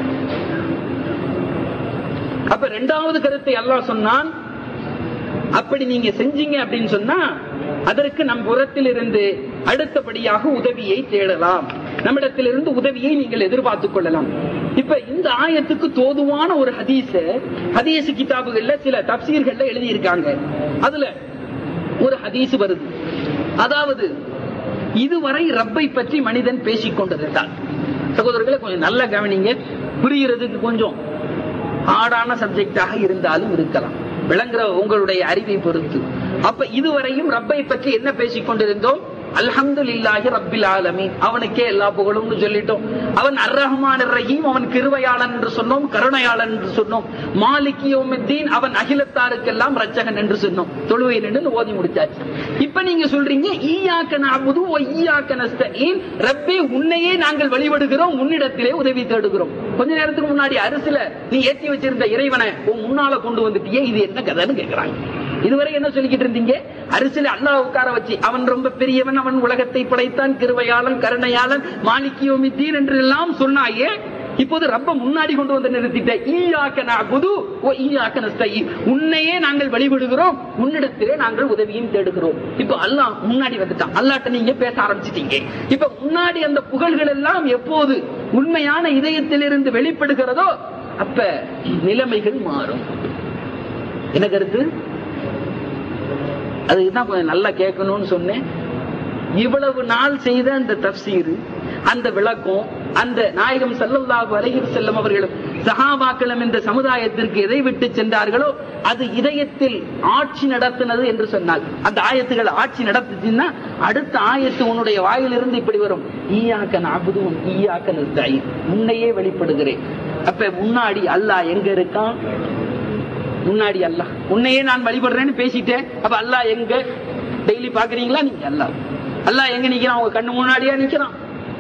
அப்ப இரண்டாவது கருத்தை அல்லாஹ் சொன்னான் அப்படி நீங்க செஞ்சீங்க அப்படின்னு சொன்னா அதற்கு நம் புறத்தில் இருந்து அடுத்தபடியாக உதவியை தேடலாம் நம்மிடத்திலிருந்து உதவியை நீங்கள் எதிர்பார்த்துக் கொள்ளலாம் இப்ப இந்த ஆயத்துக்கு தோதுவான ஒரு ஹதீஸ ஹதீஸ் கிதாபுகள்ல சில தப்சீர்கள்ல எழுதியிருக்காங்க அதுல ஒரு ஹதீஸ் வருது அதாவது இதுவரை ரப்பை பற்றி மனிதன் பேசிக் கொண்டிருந்தான் சகோதரர்களை கொஞ்சம் நல்லா கவனிங்க புரிகிறதுக்கு கொஞ்சம் ஹார்டான சப்ஜெக்டாக இருந்தாலும் இருக்கலாம் விளங்குற உங்களுடைய அறிவை பொறுத்து அப்ப இதுவரையும் ரப்பை பற்றி என்ன பேசிக் கொண்டிருந்தோம் அல்ஹம்துலில்லாஹி ரப்பில் ஆலமீன் அவனுக்கே எல்லா புகழும்னு சொல்லிட்டோம் அவன் அர் ரஹ்மான் ரஹீம் அவன் கிருபையாளன் என்று சொன்னோம் கருணையாளன் என்று சொன்னோம் மாலிக் யௌமித்தீன் அவன் அகிலத்தாருக்கெல்லாம் ரட்சகன் என்று சொன்னோம் தொழுவை நின்று ஓதி முடிச்சாச்சு இப்ப நீங்க சொல்றீங்க ஈயாக்க நஅபுது வ ஈயாக்க நஸ்தஈன் ரப்பே உன்னையே நாங்கள் வழிபடுகிறோம் உன்னிடத்திலே உதவி தேடுகிறோம் கொஞ்ச நேரத்துக்கு முன்னாடி அரிசில நீ ஏத்தி வச்சிருந்த இறைவனை உன் முன்னால கொண்டு வந்துட்டியே இது என்ன கதைன்னு கேக்குறாங்க இதுவரை என்ன சொல்லிக்கிட்டு இருந்தீங்க அரிசில அல்லாஹ் உட்கார வச்சு அவன் ரொம்ப பெரியவன் அவன் உலகத்தை படைத்தான் கிருபையாளன் கருணையாளன் மாணிக்கியோமித்தீன் என்று எல்லாம் சொன்னாயே இப்போது ரப்ப முன்னாடி கொண்டு வந்து நிறுத்திட்ட ஈயாக்க நஅபுது வ ஈயாக்க நஸ்தஈன் உன்னையே நாங்கள் வழிபடுகிறோம் உன்னிடத்திலே நாங்கள் உதவியும் தேடுகிறோம் இப்போ அல்லாஹ் முன்னாடி வந்துட்டான் அல்லாட்ட நீங்க பேச ஆரம்பிச்சிட்டீங்க இப்ப முன்னாடி அந்த புகழ்கள் எல்லாம் எப்போது உண்மையான இதயத்திலிருந்து வெளிப்படுகிறதோ அப்ப நிலைமைகள் மாறும் என்ன கருத்து அதுக்கு தான் கொஞ்சம் நல்லா கேட்கணும்னு சொன்னேன் இவ்வளவு நாள் செய்த அந்த தப்சீர் அந்த விளக்கம் அந்த நாயகம் ஸல்லல்லாஹு அலைஹி செல்லும் அவர்களும் சஹாபாக்களும் இந்த சமுதாயத்திற்கு எதை விட்டு சென்றார்களோ அது இதயத்தில் ஆட்சி நடத்தினது என்று சொன்னால் அந்த ஆயத்துகள் ஆட்சி நடத்துச்சுன்னா அடுத்த ஆயத்து உன்னுடைய வாயிலிருந்து இப்படி வரும் ஈயாக்க நாபுதுவும் ஈயாக்க நிறுத்தாய் முன்னையே வெளிப்படுகிறேன் அப்ப முன்னாடி அல்லாஹ் எங்க இருக்கான் முன்னாடி அல்லாஹ் உன்னையே நான் வழிபடுறேன்னு பேசிட்டேன் அப்ப அல்லாஹ் எங்க டெய்லி பாக்குறீங்களா நீங்க அல்லாஹ் அல்லாஹ் எங்க நிக்கிறான் உங்க கண்ணு முன்னாடியா நிக்கிறான்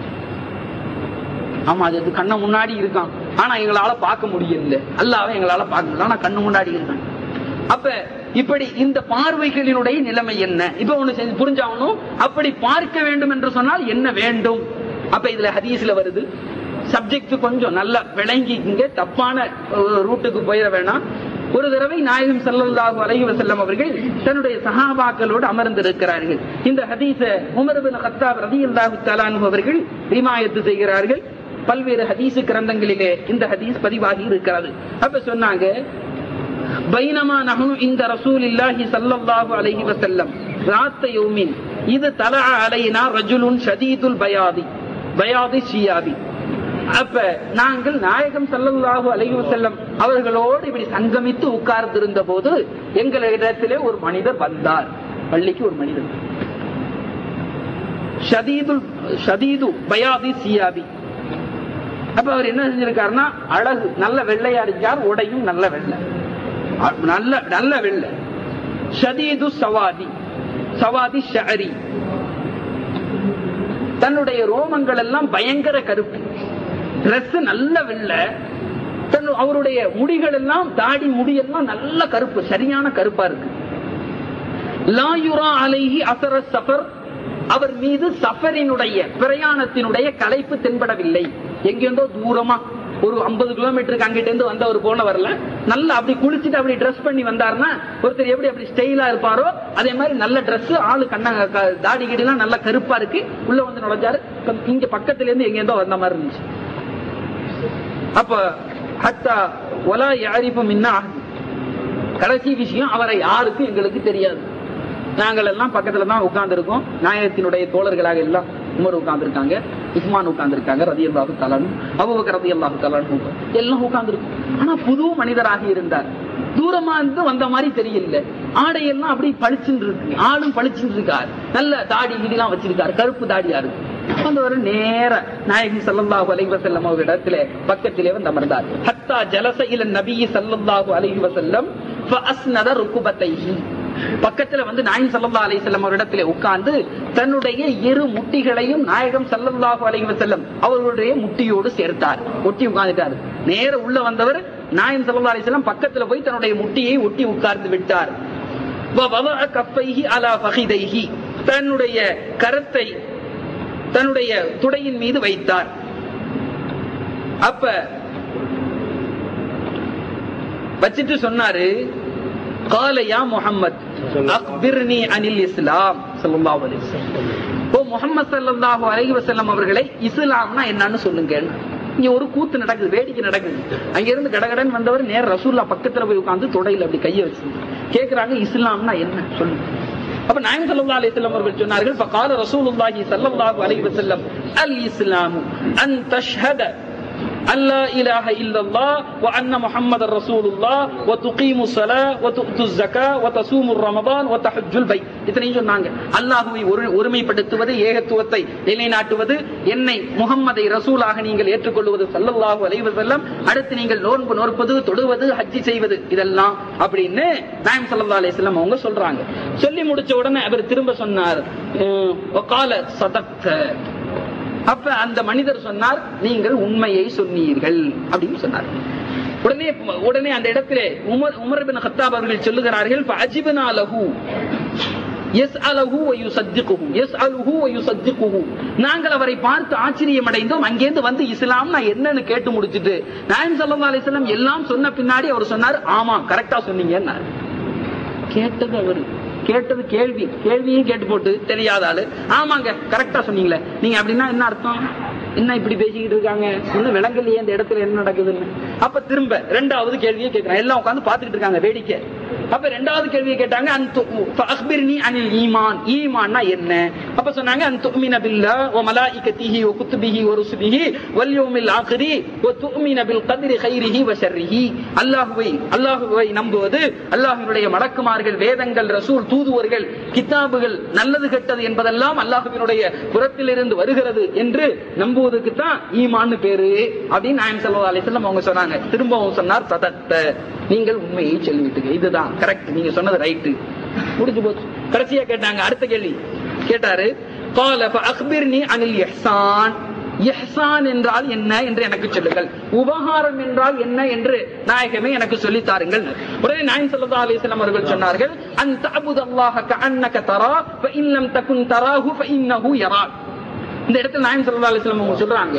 ஆமா அது கண்ணு முன்னாடி இருக்கான் ஆனா எங்களால பார்க்க முடியல அல்லாஹ்வை எங்களால பார்க்க முடியல ஆனா கண்ணு முன்னாடி இருக்கான் அப்ப இப்படி இந்த பார்வைகளினுடைய நிலைமை என்ன இப்ப ஒண்ணு செஞ்சு புரிஞ்சாகணும் அப்படி பார்க்க வேண்டும் என்று சொன்னால் என்ன வேண்டும் அப்ப இதுல ஹதீஸ்ல வருது சப்ஜெக்ட் கொஞ்சம் நல்லா விளங்கிங்க தப்பான அஹ், ரூட்டுக்கு போயிட வேணாம் ஒரு தடவை நாயகம் ஸல்லல்லாஹு அலைஹி வஸல்லம் அவர்கள் தன்னுடைய சஹாபாக்களோடு அமர்ந்திருக்கிறார்கள் இந்த ஹதீஸ உமர் பின் கத்தாப் ரலியல்லாஹு தஆலா அன்ஹு அவர்கள் ரிமாயத்து செய்கிறார்கள் பல்வேறு ஹதீஸ் கிரந்தங்களிலே இந்த ஹதீஸ் பதிவாகி இருக்கிறது அப்ப சொன்னாங்க பைனமா நஹனு இந்த ரசூலில்லாஹி ஸல்லல்லாஹு அலைஹி வஸல்லம் ராத்த யௌமின் இது தலஅ அலைனா ரஜுலுன் ஷதீதுல் பயாதி பயாதி ஷியாபி அப்ப நாங்கள் நாயகம் ஸல்லல்லாஹு அலைஹி வஸல்லம் அவர்களோடு இப்படி சங்கமித்து உட்கார்ந்திருந்த போது எங்களிடத்திலே ஒரு மனிதர் வந்தார் பள்ளிக்கு ஒரு மனிதர் ஷதீதுல் ஷதீது பயாதி சியாபி அப்ப அவர் என்ன செஞ்சிருக்காருன்னா அழகு நல்ல வெள்ளையா இருக்கார் உடையும் நல்ல வெள்ளை அ- நல்ல நல்ல வெள்ளை ஷதீது சவாதி சவாதி ஷஅரி தன்னுடைய ரோமங்கள் எல்லாம் பயங்கர கருப்பு Dress நல்ல வெள்ளை தன் அவருடைய முடிகள் எல்லாம் தாடி முடியெல்லாம் நல்ல கருப்பு சரியான கருப்பா இருக்கு லாயுரா அலைஹி அசர சஃபர் அவர் மீது சஃபரினுடைய பிரயாணத்தினுடைய களைப்பு தென்படவில்லை எங்கேருந்தோ தூரமா ஒரு 50 கிலோமீட்டருக்கு அங்கிட்ட இருந்து வந்தவர் போன வரல நல்லா அப்படி குளிச்சுட்டு அப்படி ட்ரெஸ் பண்ணி வந்தாருன்னா ஒருத்தர் எப்படி அப்படி ஸ்டைலா இருப்பாரோ அதே மாதிரி நல்ல Dress ஆளு கண்ண க- தாடி கீடிலாம் நல்லா கருப்பா இருக்கு உள்ள வந்து நுழைஞ்சாரு இங்க பக்கத்துல இருந்து எங்கேருந்தோ வந்த மாதிரி இருந்துச்சு அப்ப ஹத்தா ஒலா யாரிப்பு மின்னா கடைசி விஷயம் அவரை யாருக்கும் எங்களுக்கு தெரியாது நாங்கள் எல்லாம் பக்கத்துல தான் உட்கார்ந்து இருக்கோம் நாயகத்தினுடைய தோழர்களாக எல்லாம் உமர் உட்கார்ந்து இருக்காங்க உஸ்மான் உட்கார்ந்து இருக்காங்க ரதி அல்லாஹு தலானு அபுபக்கர் ரதி அல்லாஹு தலானு எல்லாம் உட்கார்ந்து இருக்கும் ஆனா புது மனிதராக இருந்தார் தூரமா இருந்து வந்த மாதிரி தெரியல ஆடையெல்லாம் அப்படி பளிச்சுன்னு இருக்கு ஆளும் பளிச்சுன்னு இருக்கார் நல்ல தாடி கிடிலாம் வச்சிருக்காரு கருப்பு தாடியா இருக்கு வந்தவர் நேர நாயகி ஸல்லல்லாஹு அலைஹி வஸல்லம் அவரிடத்துல பக்கத்திலே வந்து அமர்ந்தார் ஹத்தா ஜலச இல நபி ஸல்லல்லாஹு அலைஹி வஸல்லம் ஃபஅஸ்னத ருக்குபத்தைஹி பக்கத்துல வந்து நாயகம் ஸல்லல்லாஹு அலைஹி வஸல்லம் அவரிடத்திலே உட்கார்ந்து தன்னுடைய இரு முட்டிகளையும் நாயகம் ஸல்லல்லாஹு அலைஹி வஸல்லம் அவர்களுடைய முட்டியோடு சேர்த்தார் ஒட்டி உட்கார்ந்துட்டார் நேர உள்ள வந்தவர் நாயகம் ஸல்லல்லாஹு அலைஹி வஸல்லம் பக்கத்துல போய் தன்னுடைய முட்டியை ஒட்டி உட்கார்ந்து விட்டார் وَوَضَعَ كَفَّيْهِ عَلَى فَخِذَيْهِ தன்னுடைய கரத்தை தன்னுடைய துடையின் மீது வைத்தார் அப்ப வச்சிட்டு சொன்னாரு قال يا محمد اخبرني عن الاسلام صلى الله عليه وسلم ஓ முஹம்மது ஸல்லல்லாஹு அலைஹி வஸல்லம் அவர்களை இஸ்லாம்னா என்னன்னு சொல்லுங்க இங்க ஒரு கூத்து நடக்குது வேடிக்கை நடக்குது அங்க இருந்து கடகடன் வந்தவர் நேர ரசூல்லா பக்கத்துல போய் உட்கார்ந்து தொடையில அப்படி கைய வச்சு கேக்குறாங்க இஸ்லாம்னா என்ன சொல்லுங்க அப்ப நாயம் ஸல்லல்லாஹு அலைஹி வஸல்லம் அவர்கள் சொன்னார்கள் فقال رسول الله صلى الله عليه وسلم الاسلام ان تشهد أن لا إله إلا الله وأن محمد رسول الله وتقيم الصلاة وتؤتوا الزكاة وتصوم رمضان وتحج البيت இத்தனையும் சொன்னாங்க அல்லாஹுவை ஒரு- ஒருமைப்படுத்துவது ஏகத்துவத்தை நிலைநாட்டுவது என்னை முகம்மதை ரசூலாக நீங்கள் ஏற்றுக்கொள்வது சல்லல்லாஹு அலைஹி வஸல்லம் அடுத்து நீங்கள் நோன்பு நோற்பது தொடுவது ஹஜ்ஜி செய்வது இதெல்லாம் அப்படின்னு நாயம் ஸல்லல்லாஹு அலைஹி வஸல்லம் அவங்க சொல்றாங்க சொல்லி முடிச்ச உடனே அவர் திரும்ப சொன்னார் உம், وقال صدقت அப்ப அந்த மனிதர் சொன்னார் நீங்கள் உண்மையை சொன்னீர்கள் அப்படின்னு சொன்னார் உடனே உடனே அந்த இடத்திலே உமர் உமர் பின் ஹத்தாப் அவர்கள் சொல்லுகிறார்கள் அஜிபனா லஹு يسأله ويصدقه يسأله ويصدقه நாங்கள் அவரை பார்த்து ஆச்சரியம் அடைந்தோம் அங்கேருந்து வந்து இஸ்லாம் நான் என்னன்னு கேட்டு முடிச்சிட்டு நாயம் ஸல்லல்லாஹு அலைஹி வஸல்லம் எல்லாம் சொன்ன பின்னாடி அவர் சொன்னார் ஆமா கரெக்டா சொன்னீங்கன்னாரு கேட்டது அவரு கேட்டது கேள்வி கேள்வியும் கேட்டு போட்டு தெரியாத ஆளு ஆமாங்க கரெக்டா சொன்னீங்களே நீங்க அப்படின்னா என்ன அர்த்தம் என்ன இப்படி பேசிக்கிட்டு இருக்காங்க இன்னும் விளங்கலையே இந்த இடத்துல என்ன நடக்குதுன்னு அப்ப திரும்ப ரெண்டாவது கேள்வியை கேட்கிறேன் எல்லாம் உட்காந்து பாத்துக்கிட்டு இருக்காங்க வேடிக்கை அப்ப ரெண்டாவது கேள்வியை கேட்டாங்க அந்த அக்பிர்னி அனில் ஈமான் ஈமான்னா என்ன அப்ப சொன்னாங்க அந்த துமின பில்லா வ மலாயிகத்திஹி வ குத்துபிஹி வ ருசுலிஹி வல் யௌமில் ஆகிரி வ துமின பில் கத்ரி கைரிஹி வ ஷர்ரிஹி அல்லாஹ்வை அல்லாஹ்வை நம்புவது அல்லாஹ்வினுடைய மலக்குமார்கள் வேதங்கள் ரசூல் தூதுவர்கள் கிதாபுகள் நல்லது கெட்டது என்பதெல்லாம் அல்லாஹ்வினுடைய புறத்திலிருந்து வருகிறது என்று நம்புவதற்கு தான் ஈமான்னு பேரு அப்படின்னு நாயம் சல்லா அலிசல்லம் அவங்க சொன்னாங்க திரும்பவும் சொன்னார் சதத்த நீங்கள் உண்மையை சொல்லிவிட்டுங்க இதுதான் கரெக்ட் நீங்க சொன்னது ரைட்டு முடிஞ்சு போச்சு கடைசியா கேட்டாங்க அடுத்த கேள்வி கேட்டாரு قال فاخبرني عن الاحسان இஹ்சான் என்றால் என்ன என்று எனக்கு சொல்லுங்கள் உபகாரம் என்றால் என்ன என்று நாயகமே எனக்கு சொல்லி தாருங்கள் உடனே நாயம் சல்லா அலிஸ்லாம் அவர்கள் சொன்னார்கள் அன் தஅபுது அல்லாஹ கஅன்னக தரா فإن لم تكن تراه فإنه يراك இந்த இடத்துல நாயம் சல்லா அலிஸ்லாம் அவங்க சொல்றாங்க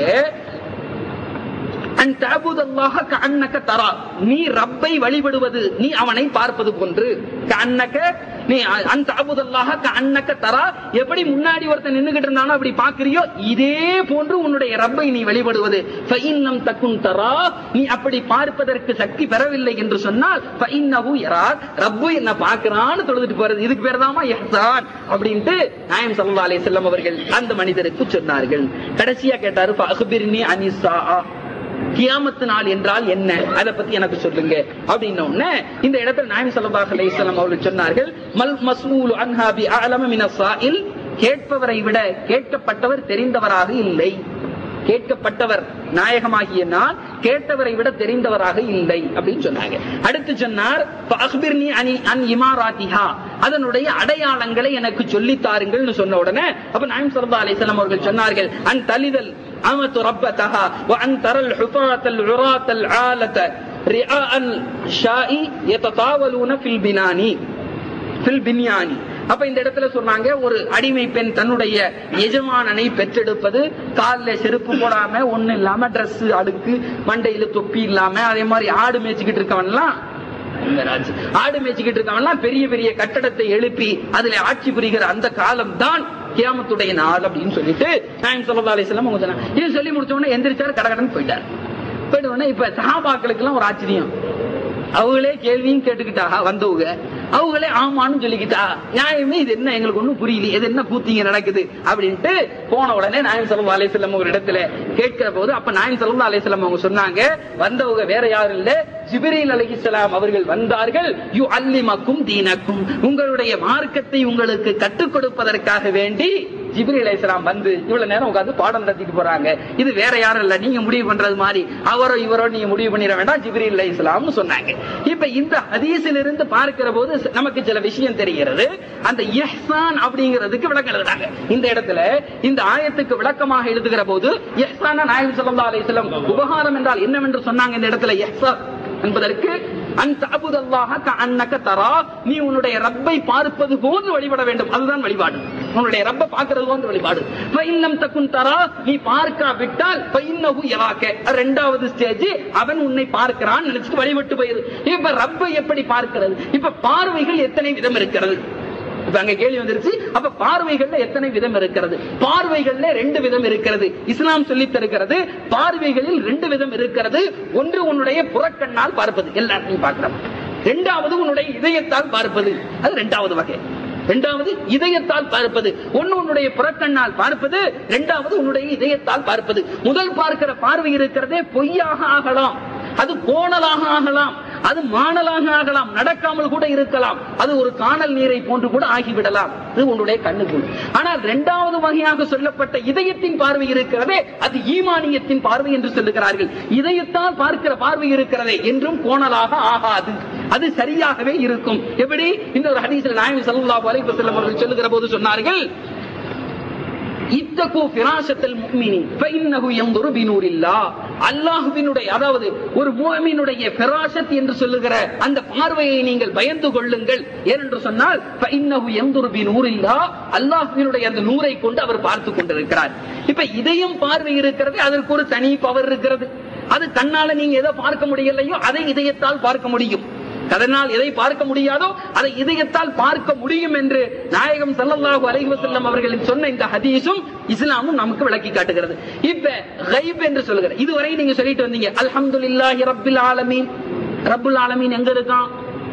அன் தஅபுதல்லாஹ கஅன்னக தரா நீ ரப்பை வழிபடுவது நீ அவனை பார்ப்பது போன்று கஅன்னக நீ அன் தஅபுதல்லாஹ கஅன்னக தரா எப்படி முன்னாடி ஒருத்தன் நின்னுகிட்டு இருந்தானோ அப்படி பாக்குறியோ இதே போன்று உன்னுடைய ரப்பை நீ வழிபடுவது ஃபஇன்னம் தகுன் தரா நீ அப்படி பார்ப்பதற்கு சக்தி பெறவில்லை என்று சொன்னால் ஃபஇன்னஹு யராக் ரப்பு என்ன பார்க்கறான்னு தொழுதுட்டு போறது இதுக்கு பேர் தாமா இஹ்சான் அப்படின்ட்டு நாயம் ஸல்லல்லாஹு அலைஹி வஸல்லம் அவர்கள் அந்த மனிதருக்கு சொன்னார்கள் கடைசியா கேட்டாரு ஃபஅக்பிர்னி அனிஸ்ஸா கியாமத்து நாள் என்றால் என்ன அதை பத்தி எனக்கு சொல்லுங்க அப்படின்ன உடனே இந்த இடத்துல நாயம் சல்லாஹ் அலைஹிஸ்ஸலாம் அவர்கள் சொன்னார்கள் மல் மஸ்மூலு அன்ஹா பி அலம மின ஸாயில் கேட்பவரை விட கேட்கப்பட்டவர் தெரிந்தவராக இல்லை கேட்கப்பட்டவர் நாயகமாகிய நான் கேட்டவரை விட தெரிந்தவராக இல்லை அப்படின்னு சொன்னாங்க அடுத்து சொன்னார் "ஃபஅக்பிர்னி அனி அன் இமாராத்திஹா அதனுடைய அடையாளங்களை எனக்கு சொல்லி தாருங்கள்னு சொன்ன உடனே அப்ப நாயம் சல்லா அலிஸ்லாம் அவர்கள் சொன்னார்கள் அன் தலிதல் அமத்து ரப்பதஹா வ அன் தரல் ஹுஃபாத்தல் உராத்தல் ஆலத ரிஆ அல் ஷாஇ யததாவலூன ஃபில் பினானி ஃபில் பின்யானி அப்ப இந்த இடத்துல சொன்னாங்க ஒரு அடிமை பெண் தன்னுடைய எஜமானனை பெற்றெடுப்பது காலில் செருப்பு போடாம ஒண்ணு இல்லாம Dress அடுக்கு மண்டையில தொப்பி இல்லாம அதே மாதிரி ஆடு மேய்ச்சிக்கிட்டு இருக்கவன்லாம் இந்த ராஜ். ஆடு மேய்ச்சிக்கிட்டு இருக்கவன்லாம் பெரிய பெரிய கட்டடத்தை எழுப்பி அதுல ஆட்சி புரிகிற அந்த காலம் தான் கியாமத்துடைய நாள் அப்படின்னு சொல்லிட்டு நாயம் சல்லா அலிஸ்லாம் அவங்க சொன்னாங்க இது சொல்லி முடிச்ச உடனே எந்திரிச்சாரு கடகடன் போயிட்டார் போயிட்ட உடனே இப்ப சஹாபாக்களுக்கு எல்லாம் ஒரு ஆச்சரியம் அவங்களே கேள்வியும் கேட்டுக்கிட்டாக வந்தவங்க அவங்களே ஆமான்னு சொல்லிக்கிட்டா நியாயமே இது என்ன எங்களுக்கு ஒண்ணும் புரியல இது என்ன கூத்திங்க நடக்குது அப்படின்ட்டு போன உடனே நாயம் சல்லா அலிஸ்லாம் ஒரு இடத்துல கேட்கிற போது அப்ப நாயம் சல்லா அலிஸ்லாம் அவங்க சொன்னாங்க வந்தவங்க வேற யாரும் இல்ல ஜிபிரில் அலிஹிஸ்லாம் அவர்கள் வந்தார்கள் யு அல்லிமக்கும் தீனக்கும் உங்களுடைய மார்க்கத்தை உங்களுக்கு கற்றுக் கொடுப்பதற்காக வேண்டி ஜிப்ரி அலைஹிஸ்ஸலாம் வந்து இவ்வளவு நேரம் உட்கார்ந்து பாடம் நடத்திட்டு போறாங்க இது வேற யாரும் இல்ல நீங்க முடிவு பண்றது மாதிரி அவரோ இவரோ நீங்க முடிவு பண்ணிட வேண்டாம் ஜிப்ரி அலைஹிஸ்ஸலாம்னு சொன்னாங்க இப்ப இந்த ஹதீஸில் இருந்து பார்க்கிற போது நமக்கு சில விஷயம் தெரிகிறது அந்த இஹ்சான் அப்படிங்கிறதுக்கு விளக்கம் எழுதுறாங்க இந்த இடத்துல இந்த ஆயத்துக்கு விளக்கமாக எழுதுகிற போது இஹ்சான நாயகம் ஸல்லல்லாஹு அலைஹி வஸல்லம் உபகாரம் என்றால் என்னவென்று சொன்னாங்க இந்த இடத்துல இஹ்சான் என்பதற்கு அந்த அபுதல்லாக அன்னக்க தரா நீ உன்னுடைய ரப்பை பார்ப்பது போன்று வழிபட வேண்டும் அதுதான் வழிபாடு உன்னுடைய ரப்பை பார்க்கிறது போன்று வழிபாடு பைன்னம் தக்குன் தரா நீ பார்க்காவிட்டால் பைன்னகு எவாக்க ரெண்டாவது ஸ்டேஜ் அவன் உன்னை பார்க்கிறான் நினைச்சு வழிபட்டு போயிரு இப்ப ரப்பை எப்படி பார்க்கிறது இப்ப பார்வைகள் எத்தனை விதம் இருக்கிறது இப்ப அங்க கேள்வி வந்துருச்சு அப்ப பார்வைகள்ல எத்தனை விதம் இருக்கிறது பார்வைகள்ல ரெண்டு விதம் இருக்கிறது இஸ்லாம் சொல்லி தருகிறது பார்வைகளில் ரெண்டு விதம் இருக்கிறது ஒன்று உன்னுடைய புறக்கண்ணால் பார்ப்பது எல்லாத்தையும் பார்க்கிறோம் இரண்டாவது உன்னுடைய இதயத்தால் பார்ப்பது அது இரண்டாவது வகை இரண்டாவது இதயத்தால் பார்ப்பது ஒன்னு உன்னுடைய புறக்கண்ணால் பார்ப்பது இரண்டாவது உன்னுடைய இதயத்தால் பார்ப்பது முதல் பார்க்கிற பார்வை இருக்கிறதே பொய்யாக ஆகலாம் அது கோணலாக ஆகலாம் அது மாணலாக ஆகலாம் நடக்காமல் கூட இருக்கலாம் அது ஒரு காணல் நீரை போன்று கூட ஆகிவிடலாம் இது உன்னுடைய கண்ணுக்குள் ஆனால் இரண்டாவது வகையாக சொல்லப்பட்ட இதயத்தின் பார்வை இருக்கிறதே அது ஈமானியத்தின் பார்வை என்று சொல்லுகிறார்கள் இதயத்தால் பார்க்கிற பார்வை இருக்கிறதே என்றும் கோணலாக ஆகாது அது சரியாகவே இருக்கும் எப்படி இந்த ஒரு ஹதீஸில் நாயம் ஸல்லல்லாஹு அலைஹி வஸல்லம் அவர்கள் சொல்லுகிற போது சொன்னார்கள் இத்தகு பிராசத்தல் முஃமினி ஃபஇன்னஹு யன்துரு பினூரில்லாஹ் அல்லாஹ்வினுடைய அதாவது ஒரு முஃமினுடைய பிராசத் என்று சொல்லுகிற அந்த பார்வையை நீங்கள் பயந்து கொள்ளுங்கள் ஏனென்று சொன்னால் ஃபஇன்னஹு யன்துரு பினூரில்லாஹ் அல்லாஹ்வினுடைய அந்த நூரை கொண்டு அவர் பார்த்து கொண்டிருக்கிறார் இப்ப இதயம் பார்வை இருக்கிறது அதற்கு ஒரு தனி பவர் இருக்கிறது அது கண்ணால நீங்க எதை பார்க்க முடியலையோ அதை இதயத்தால் பார்க்க முடியும் அதனால் எதை பார்க்க முடியாதோ அதை இதயத்தால் பார்க்க முடியும் என்று நாயகம் ஸல்லல்லாஹு அலைஹி வஸல்லம் அவர்கள் சொன்ன இந்த ஹதீஸும் இஸ்லாமும் நமக்கு விளக்கி காட்டுகிறது இப்ப கைப் என்று சொல்லுகிற இதுவரை நீங்க சொல்லிட்டு வந்தீங்க அல்ஹம்துலில்லாஹி ரப்பில் ஆலமீன் ரப்புல் ஆலமீன் எங்க இருக்கான்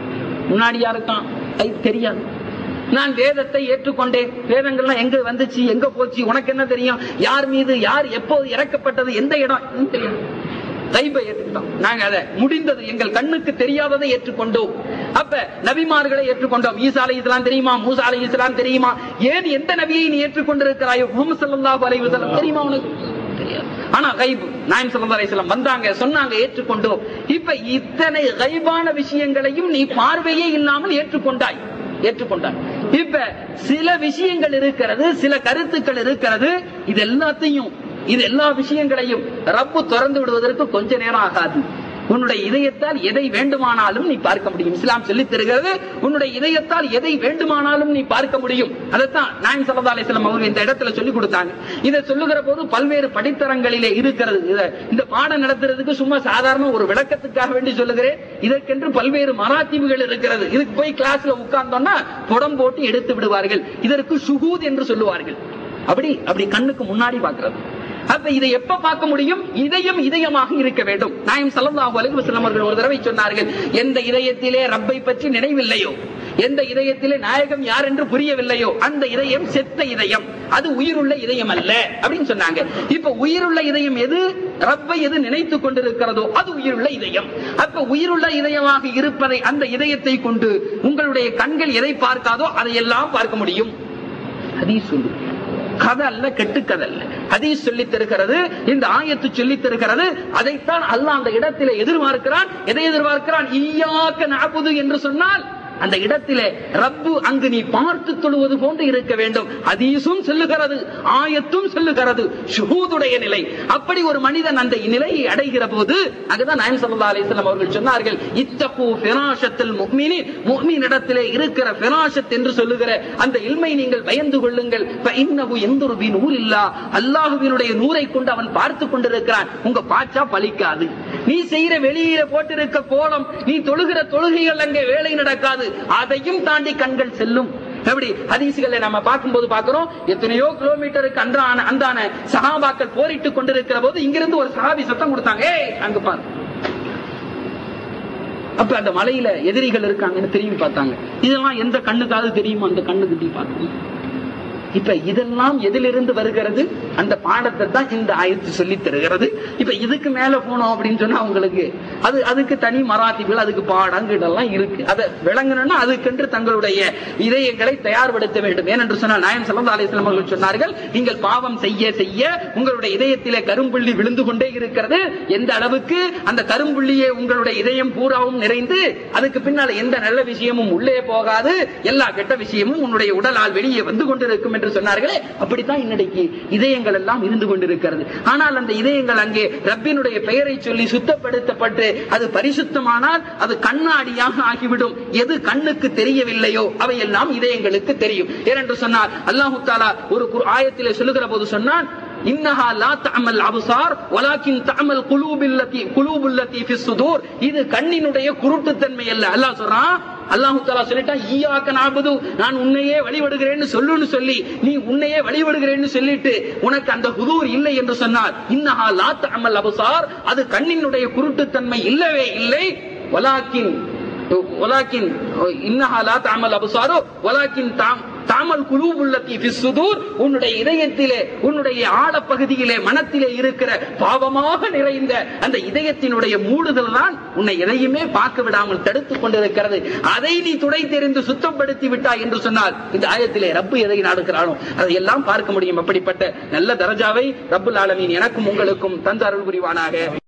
முன்னாடியா இருக்கான் அது தெரியாது நான் வேதத்தை ஏற்றுக்கொண்டேன் வேதங்கள்லாம் எங்க வந்துச்சு எங்க போச்சு உனக்கு என்ன தெரியும் யார் மீது யார் எப்போது இறக்கப்பட்டது எந்த இடம் இன்னும் தெரியாது கைபை ஏற்றுக்கிட்டோம் நாங்க அதை முடிந்தது எங்கள் கண்ணுக்கு தெரியாததை ஏற்றுக்கொண்டோம் அப்ப நபிமார்களை ஏற்றுக்கொண்டோம் ஈசா அலை இஸ்லாம் தெரியுமா மூசா அலை இஸ்லாம் தெரியுமா ஏன் எந்த நபியை நீ ஏற்றுக்கொண்டிருக்கிறாயோ முகமது ஸல்லல்லாஹு அலைஹி வஸல்லம் தெரியுமா உனக்கு தெரியாது ஆனா கைபு நாயம் ஸல்லல்லாஹு அலைஹி வஸல்லம் வந்தாங்க சொன்னாங்க ஏற்றுக்கொண்டோம் இப்ப இத்தனை கைபான விஷயங்களையும் நீ பார்வையே இல்லாமல் ஏற்றுக்கொண்டாய் ஏற்றுக்கொண்டார் இப்ப சில விஷயங்கள் இருக்கிறது சில கருத்துக்கள் இருக்கிறது இது எல்லாத்தையும் இது எல்லா விஷயங்களையும் ரப்பு திறந்து விடுவதற்கு கொஞ்ச நேரம் ஆகாது உன்னுடைய இதயத்தால் எதை வேண்டுமானாலும் நீ பார்க்க முடியும் இஸ்லாம் சொல்லித் தருகிறது உன்னுடைய இதயத்தால் எதை வேண்டுமானாலும் நீ பார்க்க முடியும் அதைத்தான் நாயம் சல்லா அலிஸ்லாம் அவங்க இந்த இடத்துல சொல்லி கொடுத்தாங்க இதை சொல்லுகிற போது பல்வேறு படித்தரங்களிலே இருக்கிறது இத- இந்த பாடம் நடத்துறதுக்கு சும்மா சாதாரண ஒரு விளக்கத்துக்காக வேண்டி சொல்லுகிறேன் இதற்கென்று பல்வேறு மராத்தீவுகள் இருக்கிறது இதுக்கு போய் கிளாஸ்ல உட்கார்ந்தோம்னா புடம் போட்டு எடுத்து விடுவார்கள் இதற்கு சுகூத் என்று சொல்லுவார்கள் அப்படி அப்படி கண்ணுக்கு முன்னாடி பார்க்கிறது அப்ப இதை எப்ப பார்க்க முடியும் இதயம் இதயமாக இருக்க வேண்டும் நாயம் சல்லல்லாஹு அலைஹி வஸல்லம் அவர்கள் ஒரு தடவை சொன்னார்கள் எந்த இதயத்திலே ரப்பை பற்றி நினைவில்லையோ எந்த இதயத்திலே நாயகம் யார் என்று புரியவில்லையோ அந்த இதயம் செத்த இதயம் அது உயிருள்ள இதயம் அல்ல அப்படின்னு சொன்னாங்க இப்ப உயிருள்ள இதயம் எது ரப்பை எது நினைத்துக் கொண்டிருக்கிறதோ அது உயிருள்ள இதயம் அப்ப உயிருள்ள இதயமாக இருப்பதை அந்த இதயத்தை கொண்டு உங்களுடைய கண்கள் எதை பார்க்காதோ அதையெல்லாம் பார்க்க முடியும் ஹதீஸ் சொல்லு கதை அல்ல கெட்டு கதை அல்ல ஹதீஸ் சொல்லி தருகிறது இந்த ஆயத்து சொல்லி தருகிறது அதைத்தான் அல்லாஹ் அந்த இடத்திலே எதிர்பார்க்கிறான் எதை எதிர்பார்க்கிறான் ஈயாக்க நாபுது என்று சொன்னால் அந்த இடத்திலே ரப்பு அங்கு நீ பார்த்து தொழுவது போன்று இருக்க வேண்டும் ஹதீஸும் சொல்லுகிறது ஆயத்தும் சொல்லுகிறது ஷுஹூதுடைய நிலை அப்படி ஒரு மனிதன் அந்த நிலையை அடைகிற போது அங்கதான் நாயம் சல்லா அலிஸ்லாம் அவர்கள் சொன்னார்கள் இத்தகு பிராஷத்தில் முக்மினி முக்மின் இடத்திலே இருக்கிற பிராஷத் என்று சொல்லுகிற அந்த இல்மை நீங்கள் பயந்து கொள்ளுங்கள் இன்னகு எந்தொரு நூர் இல்லா அல்லாஹுவினுடைய நூரை கொண்டு அவன் பார்த்து கொண்டிருக்கிறான் உங்க பாச்சா பலிக்காது நீ செய்யற வெளியில போட்டிருக்க கோலம் நீ தொழுகிற தொழுகைகள் அங்கே வேலை நடக்காது அதையும் தாண்டி கண்கள் செல்லும் எப்படி ஹதீசுகளை நம்ம பார்க்கும்போது பார்க்கிறோம் எத்தனையோ கிலோமீட்டருக்கு அன்றான அந்தான சஹாபாக்கள் போரிட்டு கொண்டிருக்கிற போது இங்கிருந்து ஒரு சஹாபி சத்தம் கொடுத்தாங்க ஏய் அங்க பாரு அப்ப அந்த மலையில எதிரிகள் இருக்காங்கன்னு திரும்பி பார்த்தாங்க இதெல்லாம் எந்த கண்ணுக்காவது தெரியுமா அந்த கண்ணுக்கு இப்படி பார்க்கணும் இப்ப இதெல்லாம் எதிலிருந்து வருகிறது அந்த பாடத்தை தான் இந்த ஆயத்து சொல்லி தருகிறது இப்ப இதுக்கு மேல போனோம் அப்படின்னு சொன்னா உங்களுக்கு அது அதுக்கு தனி மராத்திகள் அதுக்கு பாடங்கள்லாம் இருக்கு அதை விளங்கணும்னா அதுக்கென்று தங்களுடைய இதயங்களை தயார்படுத்த வேண்டும் ஏனென்று சொன்னால் நாயம் சல்லா அலிஸ்லாம் அவர்கள் சொன்னார்கள் நீங்கள் பாவம் செய்ய செய்ய உங்களுடைய இதயத்திலே கரும்புள்ளி விழுந்து கொண்டே இருக்கிறது எந்த அளவுக்கு அந்த கரும்புள்ளியே உங்களுடைய இதயம் பூராவும் நிறைந்து அதுக்கு பின்னால எந்த நல்ல விஷயமும் உள்ளே போகாது எல்லா கெட்ட விஷயமும் உன்னுடைய உடலால் வெளியே வந்து கொண்டிருக்கும் என்று சொன்னார்களே அப்படித்தான் இன்னைக்கு இதயங்கள் எல்லாம் இருந்து கொண்டிருக்கிறது ஆனால் அந்த இதயங்கள் அங்கே ரப்பினுடைய பெயரை சொல்லி சுத்தப்படுத்தப்பட்டு அது பரிசுத்தமானால் அது கண்ணாடியாக ஆகிவிடும் எது கண்ணுக்கு தெரியவில்லையோ அவையெல்லாம் இதயங்களுக்கு தெரியும் ஏனென்று சொன்னால் அல்லாஹு தாலா ஒரு குர்- ஆயத்திலே சொல்லுகிற போது சொன்னான் இன்னஹா லா தஅமல் அப்சார் வலாக்கின் தஅமல் குலூபில்லதி குலூபுல்லதி ஃபிஸ் சுதூர் இது கண்ணினுடைய குருட்டுத்தன்மை அல்ல அல்லாஹ் சொல்றான் அல்லாஹு தஆலா சொல்லிட்டான் ஈயாக்க நாபுது நான் உன்னையே வழிபடுகிறேன்னு சொல்லுன்னு சொல்லி நீ உன்னையே வழிபடுகிறேன்னு சொல்லிட்டு உனக்கு அந்த ஹுதூர் இல்லை என்று சொன்னால் இன்னஹா லா தஅமல் அப்சார் அது கண்ணினுடைய குருட்டுத்தன்மை இல்லவே இல்லை வலாக்கின் வலாக்கின் இன்னஹா லா தஅமல் அப்சாரு வலாக்கின் தாம் தாமல் குலூபுல்லத்தி ஃபிஸ் சுதூர் உன்னுடைய இதயத்திலே உன்னுடைய ஆழப்பகுதியிலே மனத்திலே இருக்கிற பாவமாக நிறைந்த அந்த இதயத்தினுடைய மூடுதல் தான் உன்னை எதையுமே பார்க்க விடாமல் தடுத்துக் கொண்டிருக்கிறது அதை நீ துடை தெரிந்து சுத்தப்படுத்தி விட்டாய் என்று சொன்னால் இந்த ஆயத்திலே ரப்பு எதை நாடுகிறானோ அதையெல்லாம் பார்க்க முடியும் அப்படிப்பட்ட நல்ல தரஜாவை ரப்புல் ஆலமீன் எனக்கும் உங்களுக்கும் தந்த அருள் புரிவானாக